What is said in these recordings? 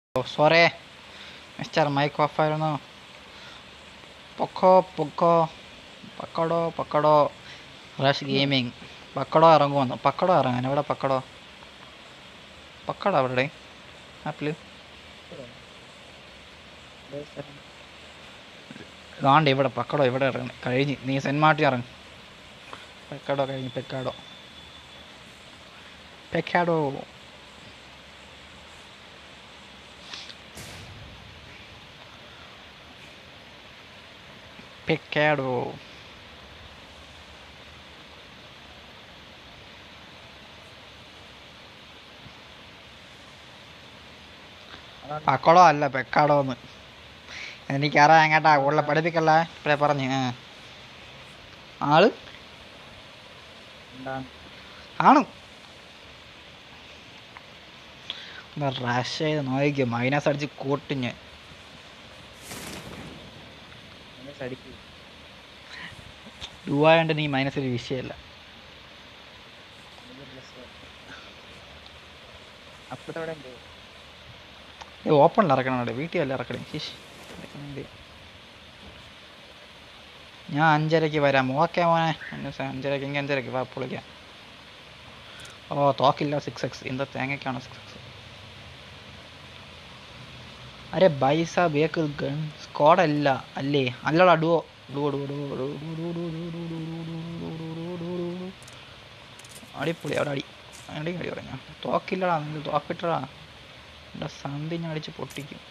Sorry mister mic off ആയിരുന്നു പൊക്കോ പൊക്കോ പക്കടോ പക്കടോ റഷ് ഗെയിമിങ് പക്കടോ ഇറങ്ങുമെന്ന് പക്കടോ ഇറങ്ങാൻ എവിടെ പക്കടോ പക്കടോ അവിടെ ആപ്പില് ഇതാണ്ട് ഇവിടെ പക്കടോ ഇവിടെ ഇറങ്ങി കഴിഞ്ഞ് നീ സെൻറ്റ് മാർട്ടിൻ ഇറങ്ങും പെക്കാടോ കഴിഞ്ഞ് പെക്കാടോ പെക്കാടോ പെക്കാടോ പക്കടോ അല്ല പെക്കാടോ എന്ന് എനിക്കറിയാം കേട്ടാ കൂടുതൽ പഠിപ്പിക്കല്ല ഇപ്പഴേ പറഞ്ഞു ആ. ആള് ആണ് റഷ് ചെയ്ത് നോക്കിക്കും മൈനസ് അടിച്ച് കൂട്ടിഞ്ഞ് ഡുവായോണ്ട് നീ മൈനസ് ഒരു വിഷയമല്ല അപ്പത്തോടെ ഉണ്ട് ഓപ്പണിൽ ഇറക്കണം അവിടെ വീട്ടിൽ അല്ല ഇറക്കണേ ശിഷ് ഞാൻ അഞ്ചരയ്ക്ക് വരാം ഓക്കെ മോനെ ഒന്ന് സ- അഞ്ചരയ്ക്ക് എങ്കിൽ അഞ്ചരയ്ക്ക് വാ പൊളിക്കാം ഓ തോക്കില്ല സിക്സ് എക്സ് ഇന്ത തേങ്ങയ്ക്കാണ് സിക്സ് എക്സ് അരെ ബൈസ ബേക്ക് ഗൺ സ്ക്വാഡ് അല്ല അല്ലേ അല്ലടാ duo duo duo duo duo duo duo duo duo duo duo duo duo duo duo duo duo. അടിപൊളി അവിടെ അടി അടി അടി പറഞ്ഞ തോക്കില്ലടാ നിങ്ങൾ തോക്കിട്ടടാ എൻ്റെ സന്ധി ഞാൻ അടിച്ച് പൊട്ടിക്കും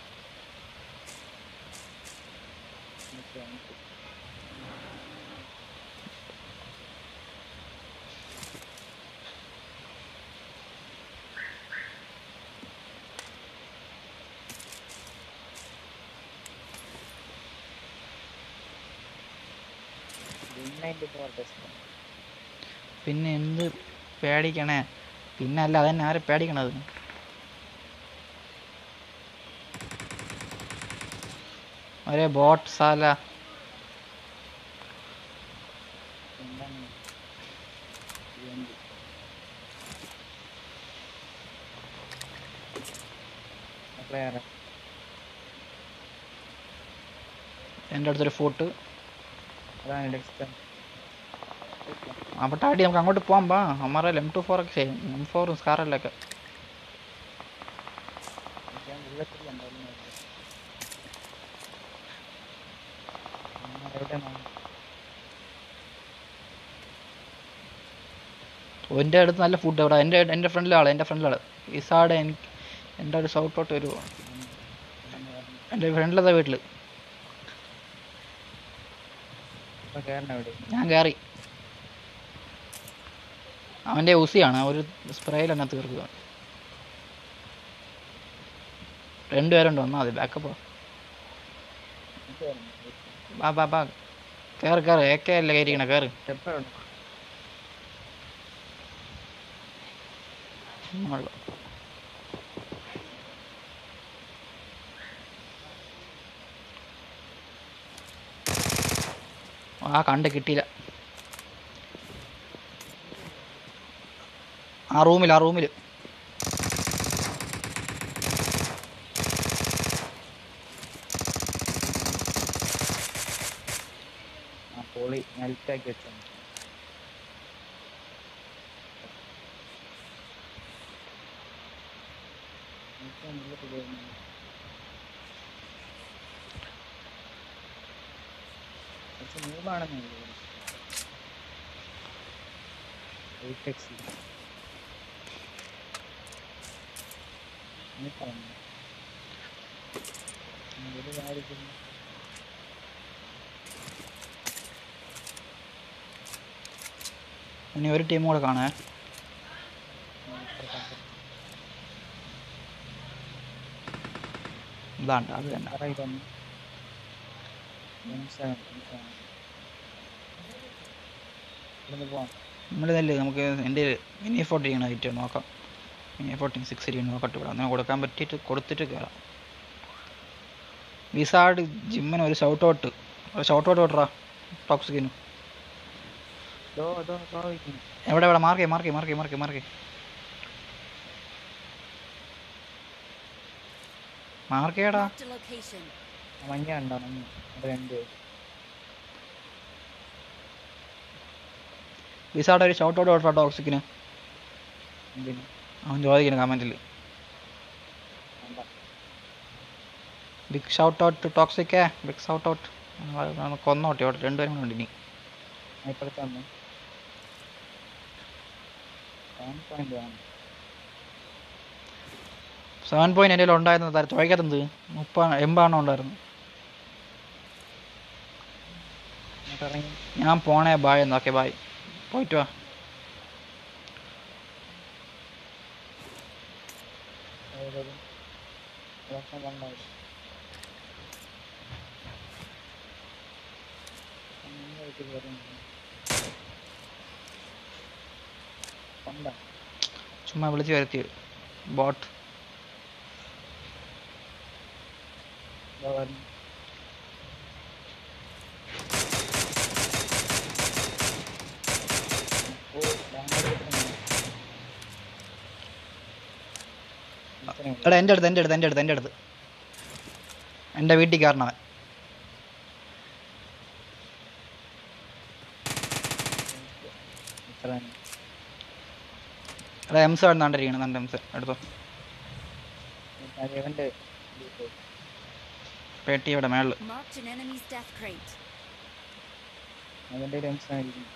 പിന്നെ എന്ത് പേടിക്കണേ പിന്നെ അല്ല അതന്നെ ആരെ പേടിക്കണത് ഒരേ ബോട്ട് സാല എൻ്റെ അടുത്തൊരു ഫോട്ട് അതാണ് നെക്സ്റ്റ് അവിടെ ആടി നമുക്ക് അങ്ങോട്ട് പോകാം പാ അമ്മാരെ എം ടു ഫോർ ഒക്കെ എം ഫോറും സ്കാറല്ലൊക്കെ ഞാൻ ബുള്ളറ്റ് കണ്ടായിരുന്നു എവിടെയാണ് എൻ്റെ അടുത്ത് നല്ല ഫുഡ് അവിടെ എൻ്റെ എൻ്റെ ഫ്രണ്ടിലെ ആള് എൻ്റെ ഫ്രണ്ടിലെ ആള് ഇസാടെ എനിക്ക് എൻ്റെ ഒരു സൗട്ടോട്ട് വരുമോ എൻ്റെ ഫ്രണ്ടിലത്തെ വീട്ടിൽ ഇപ്പൊ കയറണം എവിടെ ഞാൻ കയറി അവൻ്റെ ഉസിയാണ് ഒരു സ്പ്രേയിൽ തന്നെ തീർക്കുക രണ്ടുപേരുണ്ട് വന്നാൽ മതി ബാക്കപ്പ് ബാ ബാ ബാ കയറി കയറി എ കെ അല്ലേ കയറിക്കണേ കയറി സ്റ്റെപ്പ് എവിടെ ഉള്ളു. ആ കണ്ട് കിട്ടിയില്ല ആ റൂമിൽ ആ റൂമിൽ ആ പൊളി മെൽറ്റാക്കി വെച്ചാൽ മൂവാണെന്ന് ഒരു കാര്യം ഇനി ഒരു ടീം കൂടെ കാണേ ഇതാണ്ട് അത് തന്നെ ഇതൊന്ന് സെവൻ സെവൻ ഇവിടുന്ന് പോവാം നമ്മൾ ഇതല്ലേ നമുക്ക് എൻ്റെ മിനി ഫോർട്ടി ചെയ്യണം ഐറ്റ് നോക്കാം മിനി ഫോർട്ടീൻ സിക്സ് ഇരിക്കണം നോക്കട്ടെ ഇവിടെ അങ്ങനെ കൊടുക്കാൻ പറ്റിയിട്ട് കൊടുത്തിട്ട് കയറാം വിസാഡ് ജിമ്മിന് ഒരു ഷൗട്ട് ഔട്ട് ഒരു ഷൗട്ട് ഔട്ട് ഓട്ടറാ ടോക്സിക്കിന് ദോ ദോ ദോ ഇരിക്കുന്നു എവിടെ എവിടെ മാർക്കേ മാർക്കേ മാർക്കേ മാർക്കേ മാർക്കേ മാർക്കേടാ Marked a location. ആ മഞ്ഞ ഉണ്ടോ മഞ്ഞ അത് രണ്ട് വിസാടെ ഒരു ഷൗട്ട് ഔട്ട് കൊടുത്താ ടോക്സിക്കിന് എന്തിന് അവൻ ചോദിക്കുന്നു കമൻറ്റിൽ വേണ്ട ബിഗ് ഷൗട്ട് ഔട്ട് ടു ടോക്സിക്കേ ബിഗ് ഷൗട്ട് ഔട്ട് കൊന്നോട്ടെ അവിടെ രണ്ടുപേരും കൂടെ ഉണ്ട് ഇനി ഞാൻ ഇപ്പോഴത്തെ വന്നു സെവൻ പോയിന്റ് വേണം സെവൻ പോയിന്റ് എൻ്റെ ഉണ്ടായിരുന്നു തര ചോദിക്കാത്തത് മുപ്പ എൺപതെണ്ണം ഉണ്ടായിരുന്നു എന്നിട്ട് ഇറങ്ങി ഞാൻ പോണേ ബായ് എന്നാ ഓക്കെ ബായ് പോയിട്ട് വാ അതായത് ദിവസം കണ്ടായി വീട്ടിൽ കയറുന്നു കൊണ്ട ചുമ്മാ വിളിച്ച് വരുത്തി ബോട്ട് ഇതാ വരുന്നു ഓ ഡാമേജ് കിട്ടുന്നു ഇത്രയും എടാ എൻ്റെ അടുത്ത് എൻ്റെ അടുത്ത് എൻ്റെ അടുത്ത് എൻ്റെ അടുത്ത് എൻ്റെ വീട്ടിൽ കയറണവൻ ഇത്ര തന്നെ എടാ എംസ് വേണ്ടാണ്ടിരിക്കണം നല്ല എംസ് എടുത്തോ അത് ഇവന്റെ പേട്ടി ഇവിടെ മേളിൽ Marked an enemy's death crate. അവന്റെ ടെൻഷൻ ആയിരിക്കും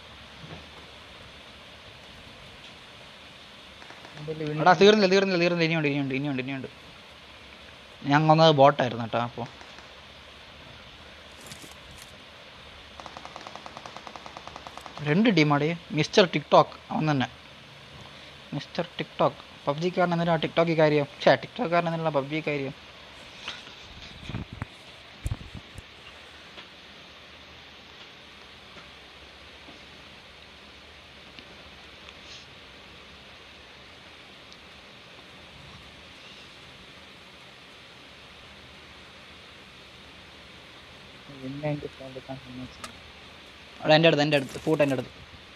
എടാ തീർന്നില്ല തീർന്നില്ല തീർന്നില്ല ഇനിയുണ്ട് ഇനിയുണ്ട് ഇനിയുണ്ട് ഇനിയുണ്ട് ഞാൻ വന്നത് ബോട്ടായിരുന്നു കേട്ടോ അപ്പോൾ രണ്ട് ടീമാടി മിസ്റ്റർ ടിക്ടോക്ക് അവൻ തന്നെ മിസ്റ്റർ ടിക്ടോക്ക് പബ്ജിക്കാരൻ എന്തിനാ ടിക്ടോക്കി കാര്യം ഛേ ടിക്ടോക്കാരൻ എന്തിനാ പബ്ജി കാര്യം പിന്നെ എനിക്ക് ഫോൺ എടുക്കാൻ സമ്മതിച്ചില്ല അവിടെ എൻ്റെ അടുത്ത് എൻ്റെ അടുത്ത് ഫൂട്ട് എൻ്റെ അടുത്ത്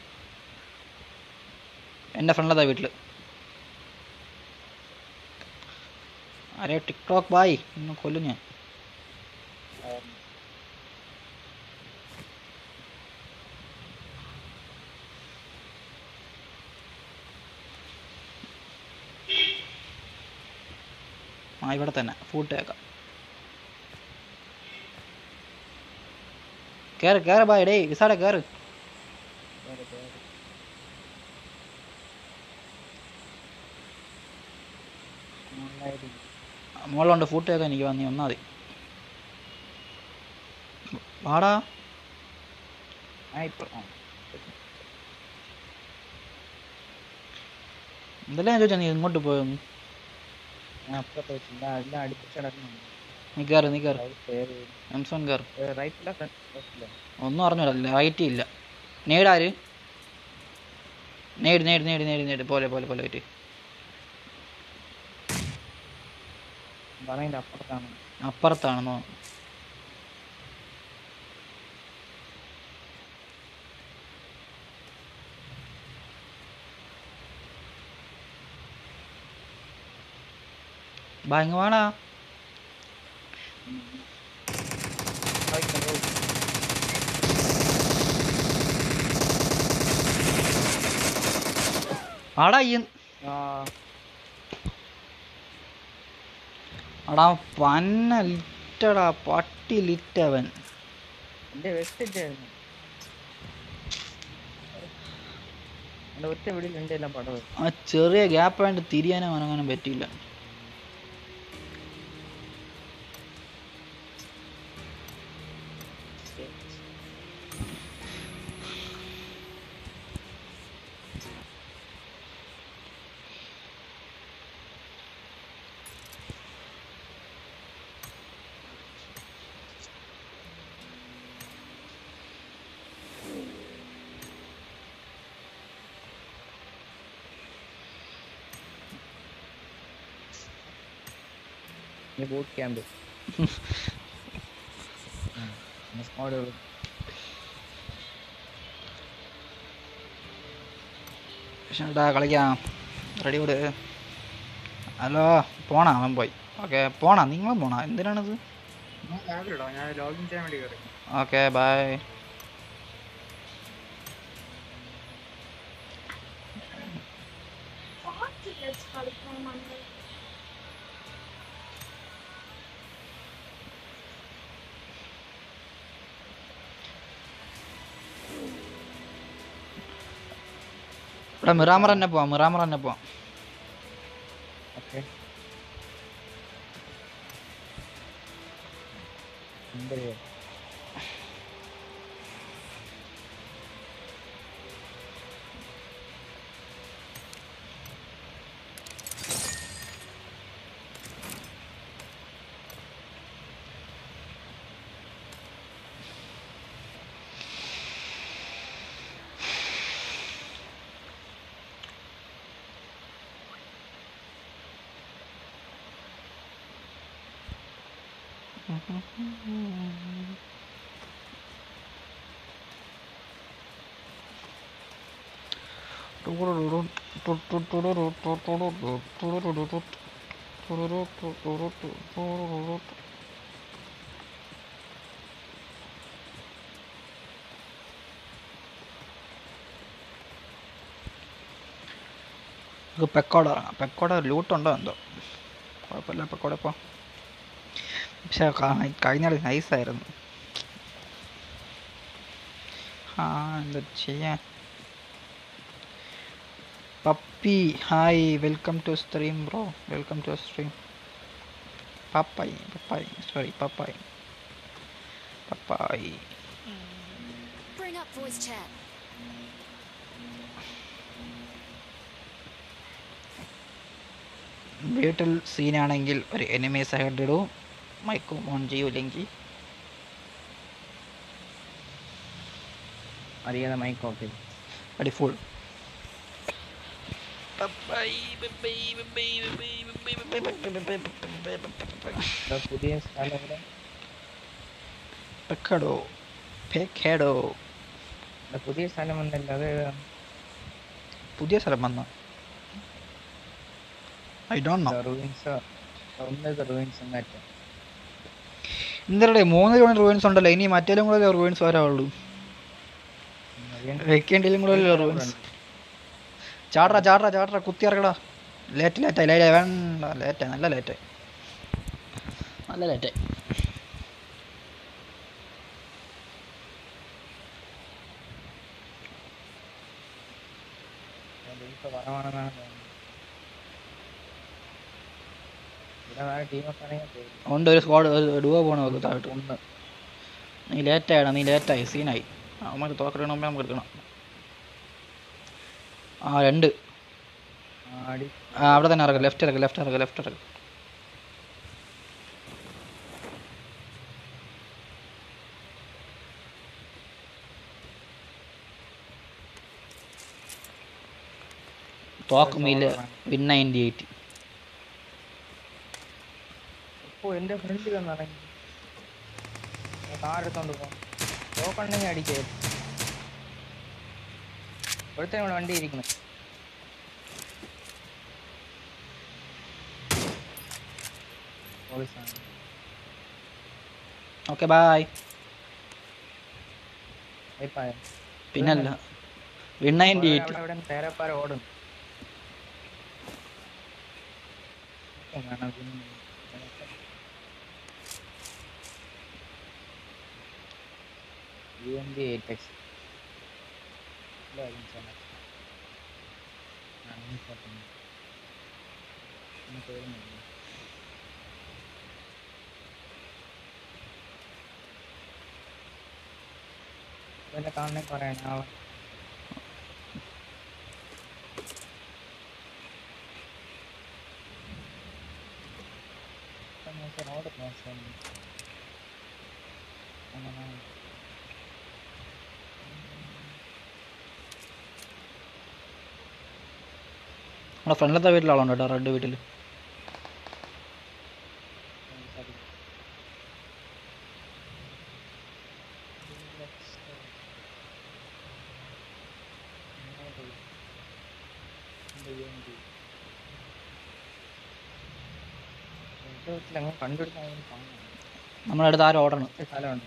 എൻ്റെ ഫ്രണ്ടിലതാ വീട്ടിൽ അരേ ടിക്ടോക്ക് ബായ് ഇന്ന് കൊല്ലും ഞാൻ ആയിരുന്നു. ആ ഇവിടെ തന്നെ ഫൂട്ട് കേൾക്കാം കയറ് കയറ് ബായ് ഡേയ് വിസാടെ കയറ് വേറെ വേറെ. നന്നായിരിക്കും. മുകളിലുണ്ട് ഫൂട്ട് കേൾക്കാൻ എനിക്ക് വന്നി വന്നാൽ മതി വാടാ ആ ഇപ്പൊ ആ എന്തെല്ലാം ഞാൻ ചോദിച്ചാ നീ ഇങ്ങോട്ട് പോയെന്ന് ഞാൻ അപ്പുറത്ത് വെച്ചില്ല എല്ലാം അടുപ്പിച്ച് കിടക്കുന്നുണ്ട് നീ കയറ് നീ കയറ് അത് സേവ് എംസോൺ കയറ് ചെയ്ത് റൈറ്റില്ല ലെഫ്റ്റില്ല ഒന്നും അറിഞ്ഞൂടല്ല റൈറ്റ് ഇല്ല നേടാര് നേട് നേട് നേട് നേട് നേട് പോലെ പോലെ പോലെ പറ്റി പറയുന്നത് അപ്പുറത്താണ് അപ്പുറത്താണെന്നോ ബാ ഇങ്ങ് വേണാ വായിക്കുന്നു. ആടാ ഈ ആ അടാ പന്ന ലിറ്റടാ പട്ടി ലിറ്റവൻ എന്റെ വെസ്റ്റ് ഇട്ടായിരുന്നു എന്റെ ഒറ്റ വീടിൽ എന്റെ എല്ലാം പടവ് ആ ചെറിയ ഗ്യാപ്പ് ആയിട്ട് തിരിയാനോ അനങ്ങാനും പറ്റിയില്ല ഈ ബൂട്ട് ക്യാമ്പ് സ്ക്വാഡ് ചേട്ടാ കളിക്കാം റെഡി വിട് ഹലോ പോണാ അവൻ പോയി ഓക്കെ പോണാ നിങ്ങളും പോണാ എന്തിനാണിത് ഞാൻ രാവിലെ ഇടാം ഞാൻ ലോഗിൻ ചെയ്യാൻ വേണ്ടി കയറി ഓക്കെ ബൈ ഇവിടെ മിറാമർ തന്നെ പോവാം മിറാമർ തന്നെ പോവാം ഓക്കെ എന്തോ നമുക്ക് പെക്കോട ഇറങ്ങാം പെക്കോട ലൂട്ടുണ്ടോ എന്തോ കുഴപ്പമില്ല പെക്കോട ഇപ്പോൾ പക്ഷെ കാ- കഴിഞ്ഞ കളി നൈസായിരുന്നു ആ എന്താ ചെയ്യാൻ പപ്പി hi welcome to stream bro welcome to stream പപ്പായി പപ്പായി സോറി പപ്പായി പപ്പായി Bring up voice chat. വീട്ടിൽ സീനാണെങ്കിൽ ഒരു എനിമി സൈഡ് ഇടൂ മൈക്കും ഓൺ ചെയ്യൂല്ലെങ്കിൽ അറിയാതെ മൈക്ക് ഓക്കെ അടി ഫുൾ പുതിയ സ്ഥലം ഇവിടെ പെക്കടോ പെക്കടോ ഇവിടെ പുതിയ സ്ഥലം വന്നല്ലോ അത് പുതിയ സ്ഥലം വന്നോ ഐ ഡോണ്ട് നോ റൂയിൻസ് ഒന്നത് റൂയിൻസ് മറ്റേ ഇന്നലെ മൂന്ന് രൂപ റൂയിൻസ് ഉണ്ടല്ലോ ഇനി മറ്റേലും കൂടെ റൂയിൻസ് വരാവുള്ളൂ വെക്കേണ്ടിലും കൂടെ റൂയിൻസ് ചാടറ ചാടറ ചാടറ കുത്തി ഇറക്കടാ ലേറ്റ് ലേറ്റായി ലേറ്റ് വേണ്ട ലേറ്റായി നല്ല ലേറ്റായി നല്ല ലേറ്റായി ഇപ്പൊ കുറവാണെന്നാണ് തോന്നുന്നത് ഇവിടെ വേറെ ടീമൊക്കെ ആണെങ്കിൽ പോയി. ഉണ്ട് ഒരു സ്ക്വാഡ് ഒരു ഡുവോ പോണ നോക്ക് താഴോട്ട് ഒന്ന് നീ ലേറ്റായിടാ നീ ലേറ്റായി സീനായി അവന്മാർ തോക്കണ മുമ്പേ നമുക്ക് എടുക്കണം ആ രണ്ട് ആടി ആ അവിടെ തന്നെ ഇറക്കുക ലെഫ്റ്റ് ഇറക്കുക ലെഫ്റ്റ് ഇറക്കുക ലെഫ്റ്റ് ഇറക്കുക തോക്കുമില്ല വിൻ നയൻറ്റി എയ്റ്റ് ഓ എന്റെ ഫ്രണ്ട് വന്നിറങ്ങി കാർ എടുത്തോണ്ട് പോ തോക്കുണ്ടെങ്കിൽ അടിക്കേ ഇവിടുത്തെ ഇവിടെ വണ്ടി ഇരിക്കണം പോലീസാണ് ഓക്കെ ബായ് ഇപ്പായ പിന്നല്ല വിൻ നയൻറ്റി അവിടെ എയ്റ്റ് അവിടെ തേരപ്പാര ഓടും വേണം പിന്നെ UMD 8X. ഇല്ല, അതും ചെയ്യാം. ആ, ഇനി പോട്ടെ. ഇനി തീർന്നില്ല. വല്ല കാണണേ പറയണേ ആ മോശം റോഡ് മോശം അങ്ങനെ നമ്മുടെ ഫ്രണ്ടിലത്തെ വീട്ടിലാളുണ്ട് കേട്ടോ റെഡ് വീട്ടിൽ വീട്ടിൽ അങ്ങനെ കണ്ടുപിടിക്കാൻ വേണ്ടി കാണുന്നു നമ്മുടെ അടുത്ത് ആരും ഓടണം കുറച്ച് സ്ഥലമുണ്ട്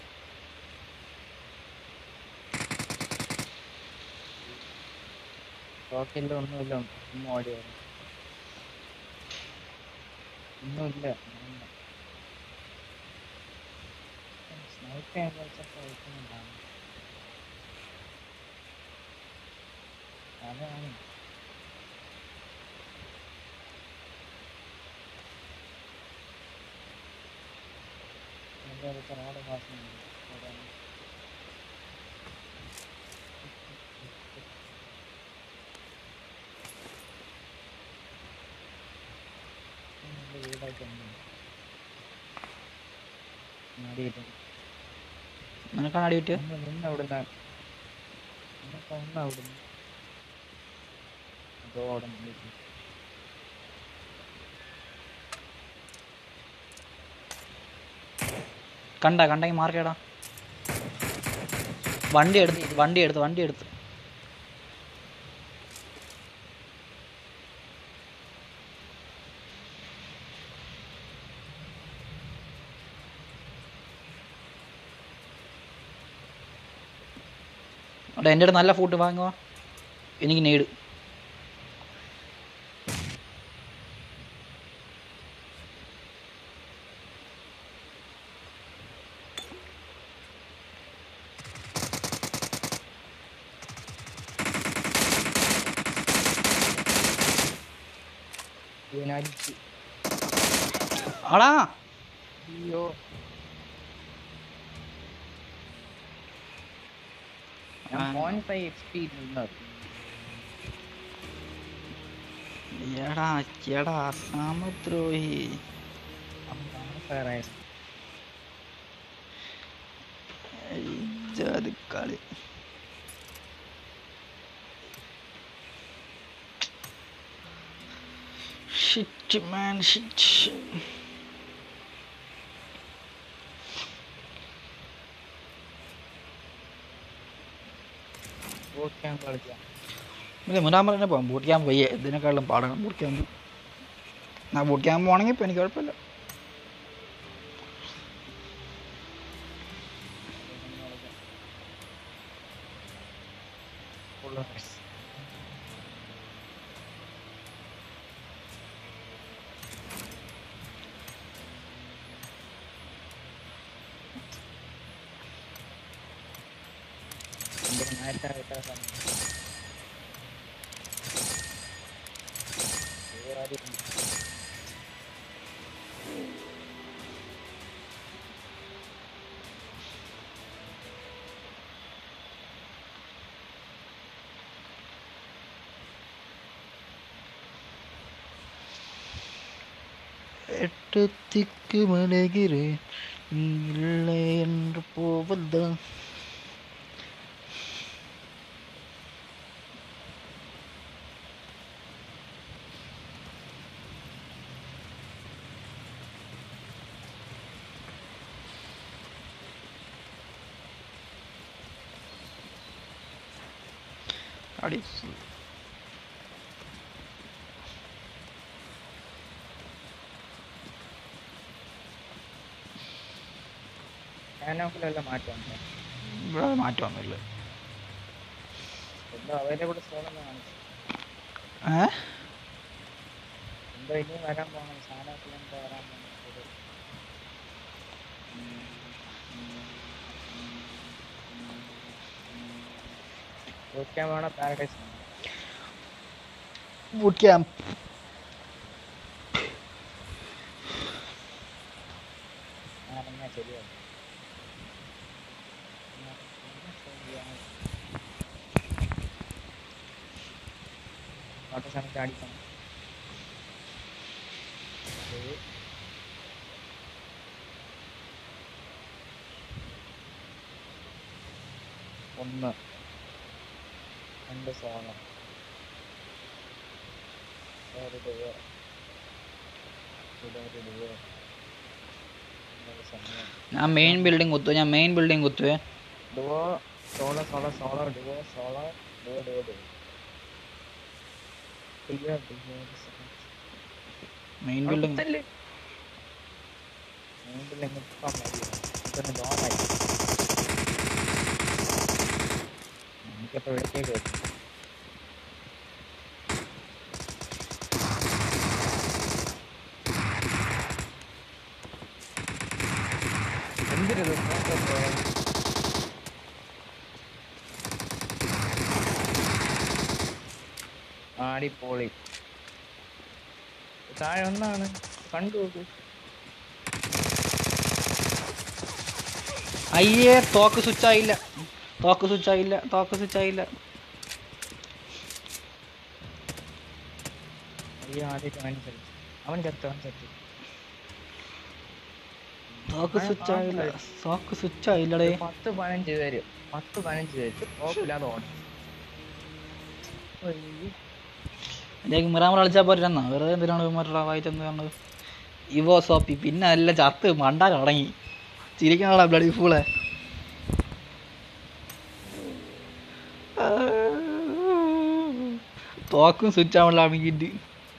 ടോക്കില്ല ഒന്നുമില്ല ഒന്നും ഓടി വരും ഒന്നുമില്ല സ്നൈപ്പ് ചെയ്യാൻ വിചാരിച്ചപ്പോ വയ്ക്കുന്നുണ്ടാവും അതാണ് എൻ്റെ അടുത്ത് റോഡ് ക്ലാസ് വീടായിട്ട് മാറിയിട്ടുണ്ട് നിനക്കാണ് അടി പറ്റിയത് ഒന്ന് നിന്ന് അവിടുന്ന് എന്നിട്ട് ഒന്ന് അവിടുന്ന് അതോടെ മുന്നിലേക്ക്. കണ്ട കണ്ടെങ്കിൽ മാർക്കേടാ വണ്ടി എടുത്ത് വണ്ടി എടുത്ത് വണ്ടി എടുത്ത് അവിടെ എൻ്റെ അടുത്ത് നല്ല ഫുഡ് വാങ്ങുക എനിക്ക് നേട് ഇവനടിച്ച് ആടാ അയ്യോ ഞാൻ ആ. ഫോൺ ഫൈവ് എക്സ് പി നിന്നത് എടാ എടാ സാമദ്രോഹി ഫയറായ ജാതി കളി shit man shit boat camp കളിക്കാം ഇല്ല മുനാമ്പ് തന്നെ പോകാം ബൂട്ട് ക്യാമ്പ് വയ്യ ഇതിനെക്കാളും പാടണം ബൂട്ട് ക്യാമ്പ് ആ ബൂട്ട് ക്യാമ്പ് പോകണമെങ്കിൽ ഇപ്പം എനിക്ക് കുഴപ്പമില്ല ഫുള്ള് എന്തെങ്കിലും മാറ്റായിട്ടാ സമയം വേറെ ആരും ഇല്ല. எட்டு திக்கு மலைகிறேன் நீ இல்லை என்று போவதா அடி ഞാനോക്കിലെല്ലാം മാറ്റമുണ്ട് ഇവിടെ മാറ്റമൊന്നുമില്ല എന്തോ അവൈലബിൾ സ്റ്റോറൊന്നും കാണിച്ചു ഏ എന്തോ ഇനി വരാൻ പോകണം സാധനത്തിൽ എന്തോ വരാൻ പോകണം ചോദിക്കാൻ വേണം പാരഡൈസ് ബൂട്ട് ക്യാമ്പ് ഞാൻ ഇറങ്ങിയാൽ ശരിയാവും ഓട്ടോ സമയത്ത് അടിക്കണം ഒരു ഒന്ന് രണ്ട് സോളം ഒരു ഡുവോ ഇതൊരു ഡുവോ ഇതൊരു സമയം ഞാൻ മെയിൻ ബിൽഡിംഗ് കുത്തു ഞാൻ മെയിൻ ബിൽഡിംഗ് കുത്തുവേ duo solo solo solo duo solo duo duo duo duo duo main building മൂന്നിൽ നിൽക്കാൻ മതി ഇതൊന്ന് ലോണായി എനിക്കപ്പോൾ വിളിക്കേണ്ടി വരും എന്തിനത് ആടിപ്പോളി താഴെ ഒന്നാണ് കണ്ടു നോക്ക് അയ്യേ തോക്ക് സ്വിച്ച് ആയില്ല തോക്ക് സ്വിച്ച് ആയില്ല തോക്ക് സ്വിച്ച് ആയില്ല അയ്യോ ആദ്യത്തെ അവൻ ചത്തു അവൻ ചത്തു അവൻ ചത്തു തോക്ക് സ്വിച്ച് ആയില്ല തോക്ക് സ്വിച്ച് ആയില്ലടേ ഒരു പത്ത് പതിനഞ്ച് പേര് പത്ത് പതിനഞ്ച് പേര് ഓപ്പില്ലാതെ ഓടി ഒയ്യോ. എനിക്ക് മിറാമർ കളിച്ചാൽ പോരെന്നാ വെറുതെ എന്തിനാണ് മറ്റുള്ള വായിച്ചെന്ന് പറഞ്ഞത് ഇവോ സോപ്പി പിന്നെ എല്ലാം ചത്ത് മണ്ടാൻ തുടങ്ങി ചിരിക്കാനുള്ള ബ്ലഡി ഫൂളെ തോക്കും സ്വിച്ച് ആവണില്ല അമിക്കിട്ട്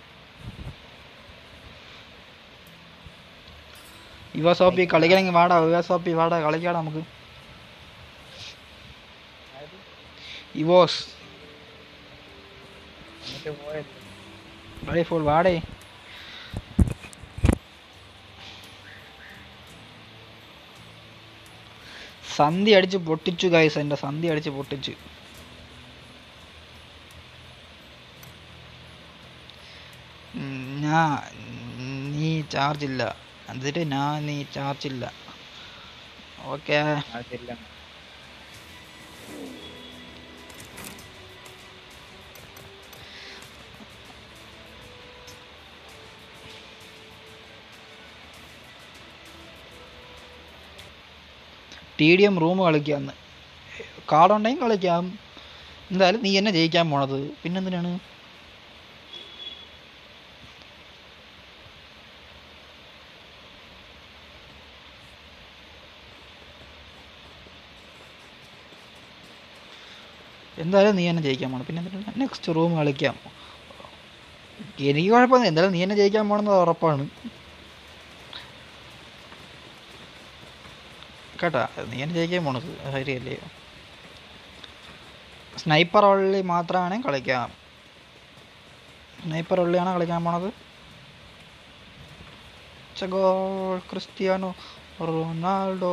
ഇവ സോപ്പി കളിക്കണമെങ്കിൽ വാടാ ഇവ സോപ്പി വാടാ കളിക്കാടാ നമുക്ക് ആര്? ഇവോസ് എന്നിട്ട് പോയത് ബ്ലഡി ഫൂൾ വാടേ സന്ധി അടിച്ച് പൊട്ടിച്ചു ഗൈസ് എൻ്റെ സന്ധി അടിച്ച് പൊട്ടിച്ചു ഉം, ഞാ നീ ചാർജ് ഇല്ല എന്നിട്ട് ഞാൻ നീ ചാർജ് ഇല്ല ഓക്കെ അതില്ല ടി ഡി എം റൂം കളിക്കാന്ന് കാർഡുണ്ടെങ്കിൽ കളിക്കാം എന്തായാലും നീ എന്നെ ജയിക്കാൻ പോണത് പിന്നെന്തിനാണ് എന്തായാലും നീ എന്നെ ജയിക്കാൻ പോണം പിന്നെ എന്തിനാണ് നെക്സ്റ്റ് റൂം കളിക്കാം എനിക്ക് കുഴപ്പമൊന്നും എന്തായാലും നീ എന്നെ ജയിക്കാൻ പോണെന്നത് ഉറപ്പാണ് കേട്ടാ നീ എന്നെ ജയിക്കാൻ പോണത് അത് ശരിയല്ലേ സ്നൈപ്പർ ഉള്ളി മാത്രമാണ് കളിക്കാം സ്നൈപ്പർ ഉള്ളിയാണ് കളിക്കാൻ പോണത് ഗോൾ ക്രിസ്ത്യാനോ റൊണാൾഡോ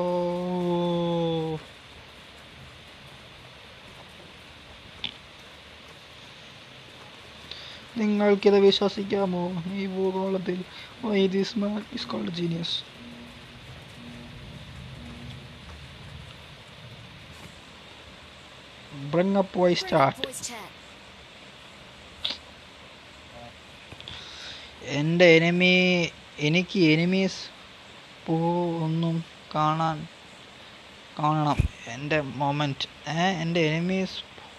നിങ്ങൾക്കിത് വിശ്വസിക്കാമോ ഈ ഭൂഗോളത്തിൽ this man is called genius bring up voice Bring up chat voice chat. എൻ്റെ എനിമി എനിക്ക് എനിമീസ് പോ ഒന്നും കാണാൻ കാണണം എൻ്റെ മൊമെൻറ്റ് ഏ എൻ്റെ എനിമീസ്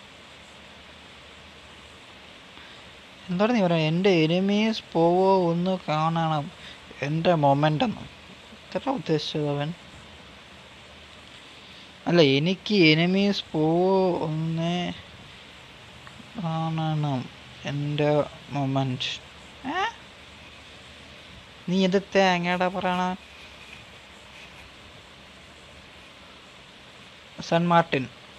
എന്താണ് നീ പറയുക എൻ്റെ എനിമീസ് പോവോ ഒന്ന് കാണണം എൻ്റെ മൊമെൻ്റ് എന്ന് എത്ര ഉദ്ദേശിച്ചത് അവൻ അല്ല എനിക്ക് എനിമീസ് പോവോ ഒന്ന് കാണണം എൻ്റെ മൊമെൻറ്റ് ഏ നീ ഇത് തേങ്ങയുടെ പറയണ സൺ മാർട്ടിൻ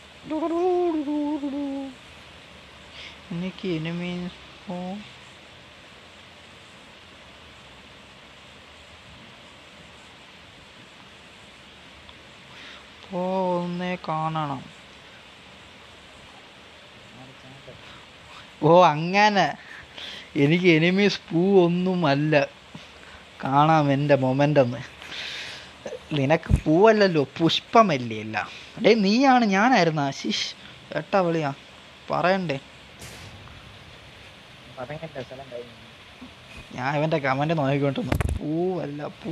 എനിക്ക് എനിമീസ് പോ പോ ഒന്നേ കാണണം ഓ അങ്ങനെ എനിക്ക് എനിമീസ് പൂ ഒന്നും അല്ല കാണാം എൻ്റെ മൊമെൻ്റ് എന്ന് നിനക്ക് പൂവല്ലല്ലോ പുഷ്പമല്ലേ അല്ല ഡേ നീയാണ് ഞാനായിരുന്ന ശിഷ് എട്ടാ വിളിയാ പറയണ്ടേ പറയണ്ട സ്ഥലം കഴിഞ്ഞു ഞാൻ ഇവൻ്റെ കമൻറ്റ് നോക്കിക്കൊണ്ടിരുന്നു പൂവല്ല പൂ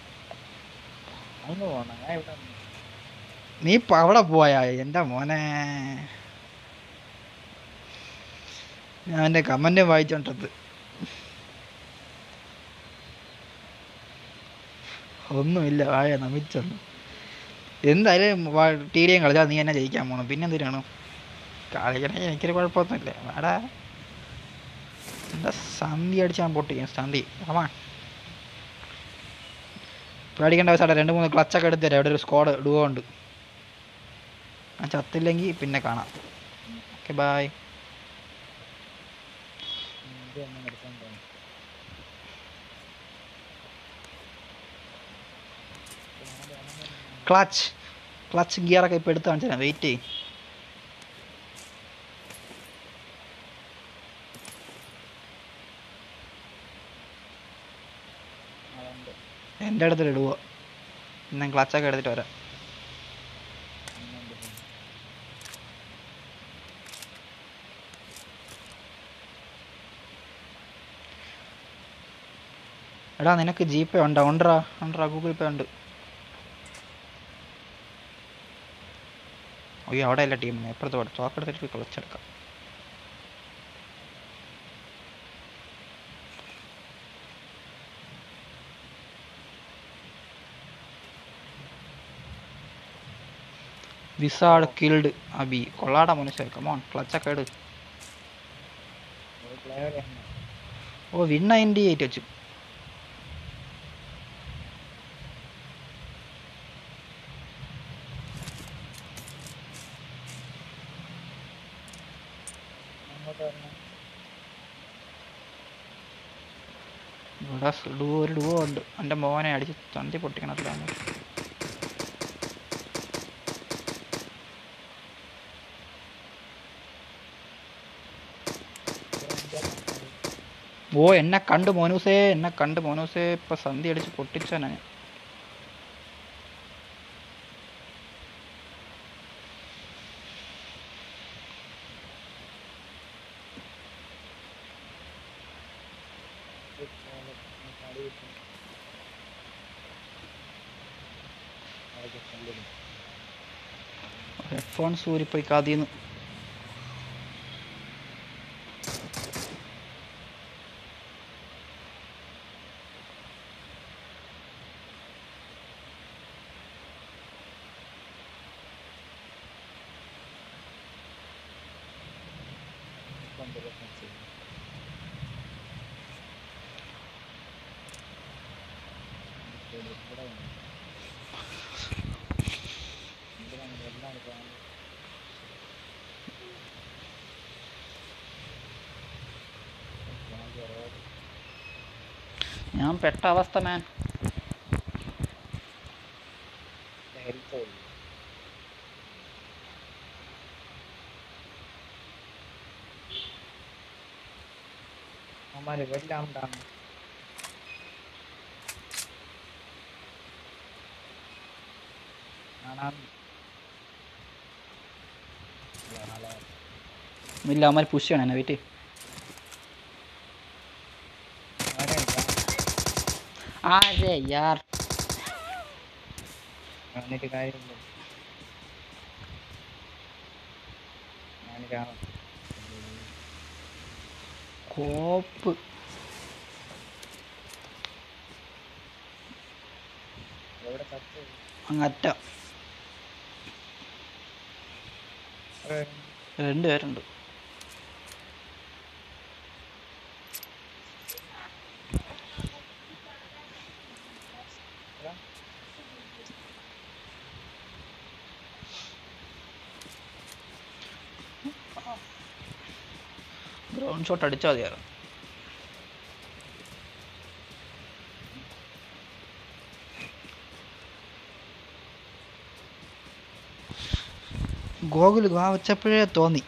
അങ്ങ് പോണം ഞാൻ ഇവിടെ നിന്ന്. നീ ഇപ്പം അവിടെ പോയാ എൻ്റെ മോനെ ഞാൻ എൻ്റെ കമൻറ്റ് വായിച്ചോണ്ടത് ഒന്നുമില്ല വായ നമിച്ചുള്ളൂ എന്തായാലും ടി ഡി എം കളിച്ചാൽ നീ എന്നെ ജയിക്കാൻ പോകണം പിന്നെ എന്തിനാണ് കളിക്കണേ എനിക്കൊരു കുഴപ്പമൊന്നുമില്ല വേടാ എൻ്റെ സന്ധി അടിച്ച് ഞാൻ പൊട്ടിക്കും സന്ധി കമാ പേടിക്കേണ്ട ആവശ്യമില്ല രണ്ട് മൂന്ന് ക്ലച്ചൊക്കെ എടുത്ത് തരാം ഇവിടെ ഒരു സ്ക്വാഡ് ഡുവോ ഉണ്ട് ഞാൻ ചത്തില്ലെങ്കിൽ പിന്നെ കാണാം ഓക്കെ ബായ് ഇത് ഒന്നും എടുക്കാൻ തോന്നുന്നു ക്ലച്ച് ക്ലച്ച് ഗിയറൊക്കെ ഇപ്പോൾ എടുത്ത് കാണിച്ചു തരാം വെയിറ്റ് ചെയ്യും അതുണ്ട് എൻ്റെ അടുത്ത് ഇടുവോ ഞാൻ ക്ലച്ചൊക്കെ എടുത്തിട്ട് വരാം ഒന്നുണ്ട് എടാ നിനക്ക് ജി പേ ഉണ്ടോ ഉണ്ടറാ ഉണ്ടറാ ഗൂഗിൾ പേ ഉണ്ട് അയ്യോ അവിടെ അല്ല ടീം എപ്പുറത്ത് പോട്ടെ തോക്കെടുത്തിട്ട് കളിച്ചെടുക്കാം വിസാഡ് കിൽഡ് അബി കൊള്ളാടാ മനുഷ്യർ കമോൺ ക്ലച്ചൊക്കെ ഇട് ഒരു പ്ലെയർ തന്നെ ഓ വിൻ നയൻറ്റി എയ്റ്റ് വെച്ചു അങ്ങോട്ട് വരണം ഇവിടെ സ് ഡുവോ ഒരു ഡുവോ ഉണ്ട് എൻ്റെ മോനെ അടിച്ച് തണ്ടി പൊട്ടിക്കണത്തിലാണ് ഓ എന്നെ കണ്ട് മോനൂസേ എന്നെ കണ്ട് മോനൂസേ ഇപ്പൊ സന്ധി അടിച്ച് പൊട്ടിച്ചാണ് ഞാൻ ഹെഡ്ഫോൺസ് ഊരിപ്പോയി കാതിന്ന് ഞാൻ പെട്ട അവസ്ഥ മാൻ ഹെൽത്ത് അവന്മാര് ഇവരെല്ലാം ഉണ്ടാണ് കാണാൻ നാളെ ഇല്ല അവന്മാർ പുഷ് ചെയ്യണം എന്നെ വെയിറ്റ് ആരേ യാർ എന്നിട്ട് കാര്യമില്ല ഞാൻ കാണാം കോപ്പ് എവിടെ ചത്ത് അങ്ങറ്റ രണ്ട് പേരുണ്ട് ഗ്രൗണ്ട് ഷോട്ട് അടിച്ചാൽ മതിയായിരുന്നു ഗോകുൽ ഗാ വെച്ചപ്പോഴേ തോന്നി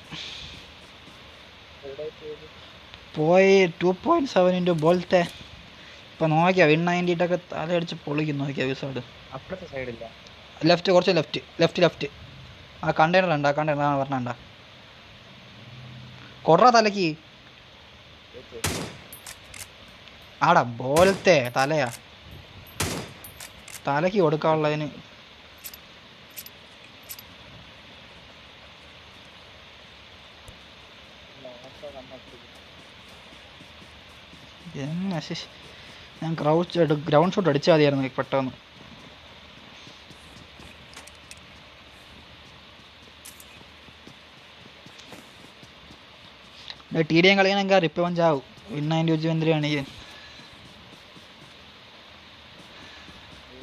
എവിടെ ചെയ്ത് പോയി ടു പോയിന്റ് സെവൻ ഇൻറ്റു ബോൾത്തെ ഇപ്പം നോക്കിയാ വിൺ നയൻറ്റിയിട്ടൊക്കെ തലയടിച്ച് പൊളിക്കും നോക്കിയാ വിസോട് അപ്പുറത്തെ സൈഡില്ല ലെഫ്റ്റ് കുറച്ച് ലെഫ്റ്റ് ലെഫ്റ്റ് ലെഫ്റ്റ് ആ കണ്ടെയ്നർ ഉണ്ട് ആ കണ്ടെയ്നർ ആ പറഞ്ഞണ്ട കൊറ തലക്ക് ആടാ ബോലത്തെ തലയാ തലക്ക് കൊടുക്കാനുള്ളതിന് എന്നെ ശിഷ് ഞാൻ ക്രൗച്ച് ഗ്രൗണ്ട് ഷോട്ട് അടിച്ചാൽ മതിയായിരുന്നു പെട്ടെന്ന് ടി ഡി എം കളിയാണെങ്കിൽ റിപ്പ് പഞ്ചാവും വിണ്ണതിൻ്റെ ഉജ്ജുവന്ദ്രയാണ് ഈ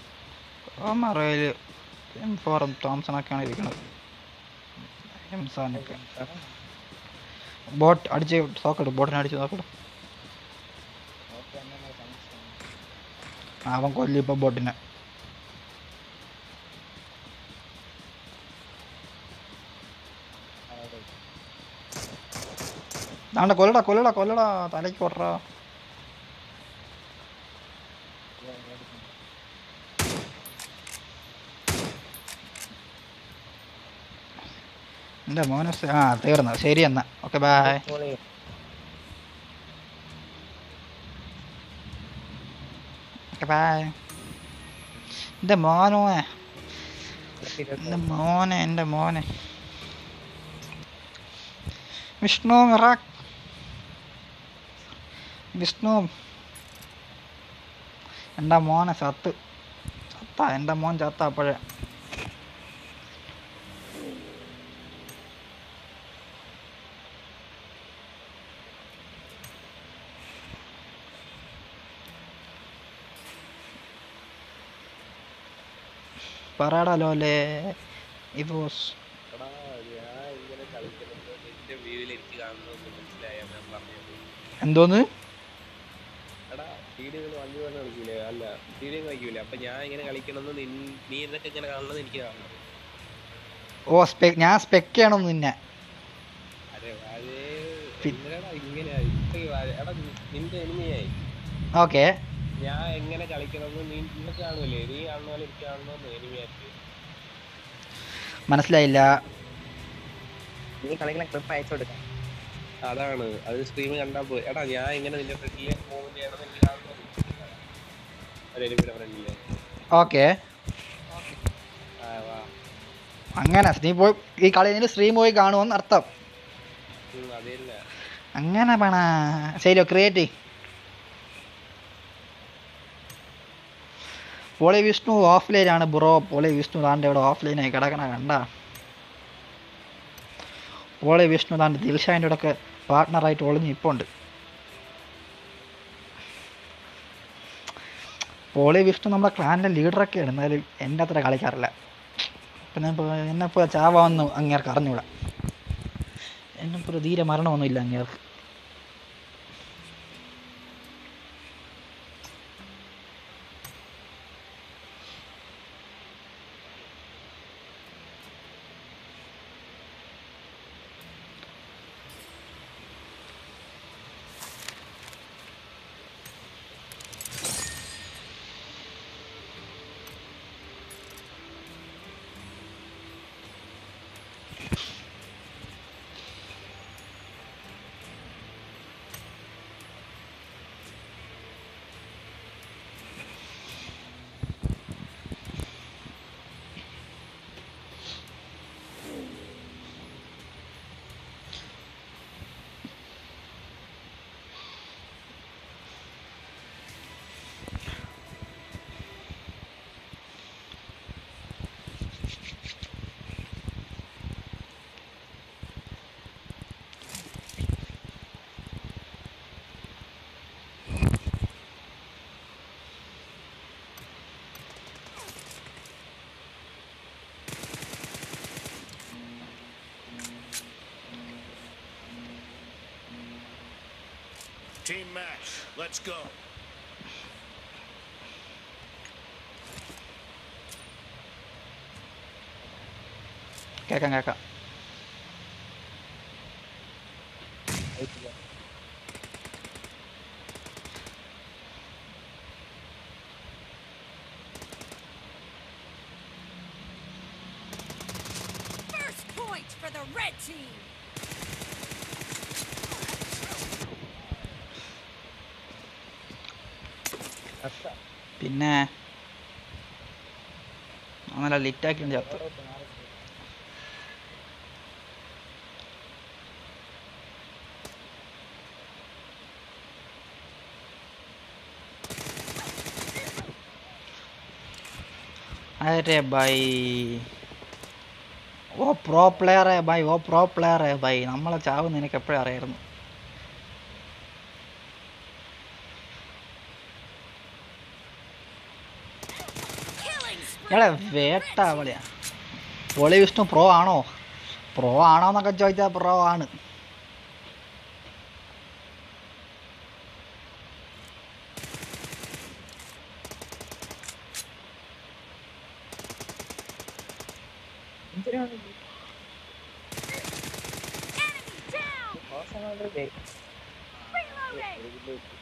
അവന്മാരയിൽ എം ഫോറും തോംസണൊക്കെയാണ് ഇരിക്കുന്നത് എംസാനൊക്കെ ബോട്ട് അടിച്ച് നോക്കട്ടെ ബോട്ടിനെ അടിച്ച് നോക്കട്ടെ ഓക്കെ എന്നാ കണക്ഷൻ അവൻ കൊല്ലി ഇപ്പം ബോട്ടിനെ ദാണ്ട കൊല്ലടാ കൊല്ലടാ കൊല്ലടാ തലയ്ക്ക് കൊറ എൻ്റെ മോനസ് ആ തീർന്നു ശരി എന്നാ ഓക്കെ ബായ് ഓക്കെ ബായ് എൻ്റെ മോനോനെ എൻ്റെ മോനെ എൻ്റെ മോനെ വിഷ്ണു മിറാക്ക് വിഷ്ണു എൻ്റെ മോനെ ചത്ത് ചത്ത എൻ്റെ മോൻ ചത്ത അപ്പോഴേ പറയടാ ലോലേ ഇവോസ് എടാ ഞാൻ ഇങ്ങനെ കളിക്കുന്നത് നിന്റെ വ്യൂവിൽ എനിക്ക് കാണുന്നതെന്ന് മനസ്സിലായ ഞാൻ പറഞ്ഞത് എന്തോന്ന് എടാ വീഡിയോകൾ വണ്ടി പോലെ കളിക്കൂലേ അല്ല വീഡിയോ കളിക്കൂലേ അപ്പൊ ഞാൻ ഇങ്ങനെ കളിക്കണമെന്ന് നിൻ- നീ ഇതൊക്കെ ഇങ്ങനെ കാണുന്നത് എനിക്ക് കാണണം ഓ സ്പെ ഞാൻ സ്പെക്ക് ചെയ്യണം നിന്നെ അതെ അതേ പി- എന്തിനാടാ ഇങ്ങനെ ഇപ്പൊ ഈ വാ- എടാ നി- നിന്റെ എനിമയായി ഓക്കെ ഞാൻ എങ്ങനെ കളിക്കണമെന്ന് നീ നിനക്ക് കാണൂലേ നീ കാണുന്ന പോലെ എനിക്ക് കാണണമെന്ന് എനിമയായിട്ട് മനസ്സിലായില്ല നീ കളിക്കുന്ന ക്ലിപ്പ് അയച്ചു കൊടുക്കാം അതാണ് അത് സ്ട്രീം കണ്ടാൽ പോയി എടാ ഞാൻ ഇങ്ങനെ നിന്റെ ഫ്രണ്ടില് മൂവ്മെന്റ് ചെയ്യണമെന്ന് എനിക്ക് കാണുന്നത് ഒരു എനിമിയുടെ ഫ്രണ്ടില് ഓക്കെ ആ വാ അങ്ങനെ നീ പോയി ഈ കളി സ്ട്രീം പോയി കാണുമെന്ന് അർത്ഥം ഉം, അതല്ല അങ്ങനെ പണ ശരിയോ ക്രിയേറ്റ് പോളി വിഷ്ണു ഓഫ്ലൈൻ ആണ് ബ്രോ പോളി വിഷ്ണു താണ്ട് ഇവിടെ ഓഫ്ലൈനായി കിടക്കണ കണ്ട പോളി വിഷ്ണു താണ്ട് ദിൽഷാൻ്റെ കൂടെ ഒക്കെ പാർട്ട്ണറായിട്ട് ഒളിഞ്ഞ് ഇപ്പോൾ ഉണ്ട് പോളി വിഷ്ണു നമ്മുടെ ക്ലാനിലെ ലീഡറൊക്കെയാണ് എന്നാലും എൻ്റെ അത്ര കളിക്കാറില്ല പിന്നെ ഇപ്പോൾ എന്നെപ്പോൾ ചാവാമെന്ന് അങ്ങേർക്ക് അറിഞ്ഞൂടാ എന്നെപ്പോൾ തീരെ മരണമൊന്നുമില്ല അങ്ങേർക്ക് Team match. Let's go. കേൾക്കാം കേൾക്കാം First point for the red team. പിന്നെ നല്ല ലിറ്റാക്കി ചത്ത് अरे भाई ഓ പ്രോ പ്ലെയറെ ബൈ ഓ പ്രോ പ്ലെയറെ ബൈ നമ്മളെ ചാവ് നിനക്ക് എപ്പോഴും അറിയായിരുന്നു Killing spree. എടാ വേട്ട അവളെയാ പൊളി വിഷ്ണു പ്രോ ആണോ പ്രോ ആണോ എന്നൊക്കെ ചോദിച്ചാൽ പ്രോ ആണ് എന്തിനാണ് ഇത്? Enemy down! അവസാനം ദേ- Reloading! ഇതിലേക്ക്.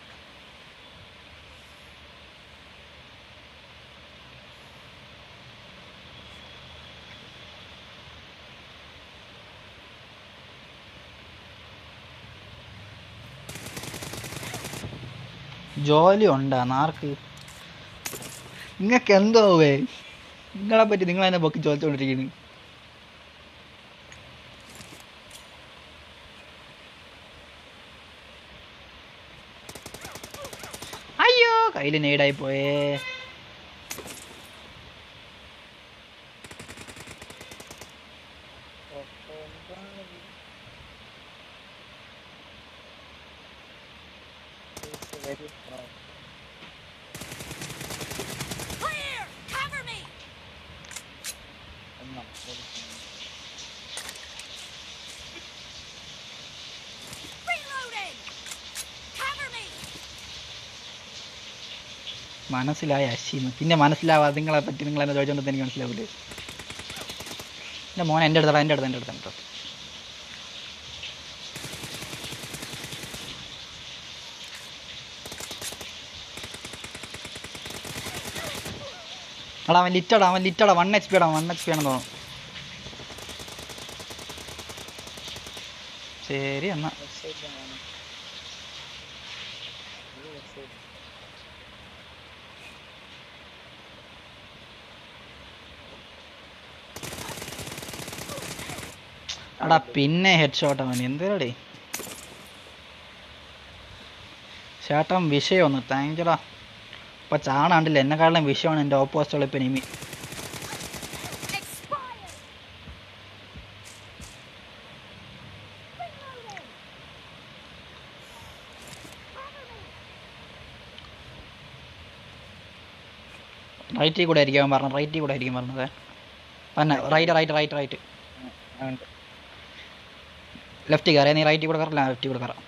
ജോലി ഉണ്ടാ നാർക്ക് നിങ്ങൾക്ക് എന്തോ വേ നിങ്ങളെ പറ്റി നിങ്ങൾ എന്നെ പൊക്കി ചോദിച്ചുകൊണ്ടിരിക്കുന്നു അയ്യോ കയ്യിൽ നെയ്ഡായി പോയേ It's very strong. Clear! Cover me! ഒന്നാം ഒരു second. Reloading! Cover me! മനസ്സിലായ അശീമ് പിന്നെ മനസ്സിലാവാതെ നിങ്ങളെ പറ്റി നിങ്ങൾ എന്നെ ചോദിച്ചോണ്ട് എനിക്ക് മനസ്സിലാവില്ലേ എൻ്റെ മോൻ എൻ്റെ അടുത്താണ് എൻ്റെ അടുത്ത് എൻ്റെ അടുത്ത് എൻ്റെ അടുത്ത് എടാ അവൻ ലിറ്റടാ അവൻ ലിറ്റടാ വൺ എച്ച് പി ആണ് വൺ എച്ച് പി ആണെന്ന് തോന്നുന്നു ശരി എന്നാ Message ആണ്. ഒരു message. എടാ പിന്നെ ഹെഡ് ഷോട്ട് അവൻ എന്തിനടേ ചേട്ടൻ വിഷയം ഒന്ന് താങ്ക് യുടാ ഇപ്പൊ ചാണാണ്ടില്ല എന്നെക്കാളും വിഷയമാണ് എൻ്റെ ഓപ്പോസിറ്റുള്ള ഇപ്പം ഇനി Expired! Reloading! Cover me! റൈറ്റിൽ കൂടെ ആയിരിക്കും അവൻ പറഞ്ഞത് റൈറ്റിൽ കൂടെ ആയിരിക്കും പറഞ്ഞത് തന്നെ റൈറ്റ് റൈറ്റ് റൈറ്റ് റൈറ്റ് ആ, ഉണ്ട്. ലെഫ്റ്റ് കയറിയ നീ റൈറ്റിൽ കൂടെ കയറില്ല ലെഫ്റ്റിൽ കൂടെ കയറാം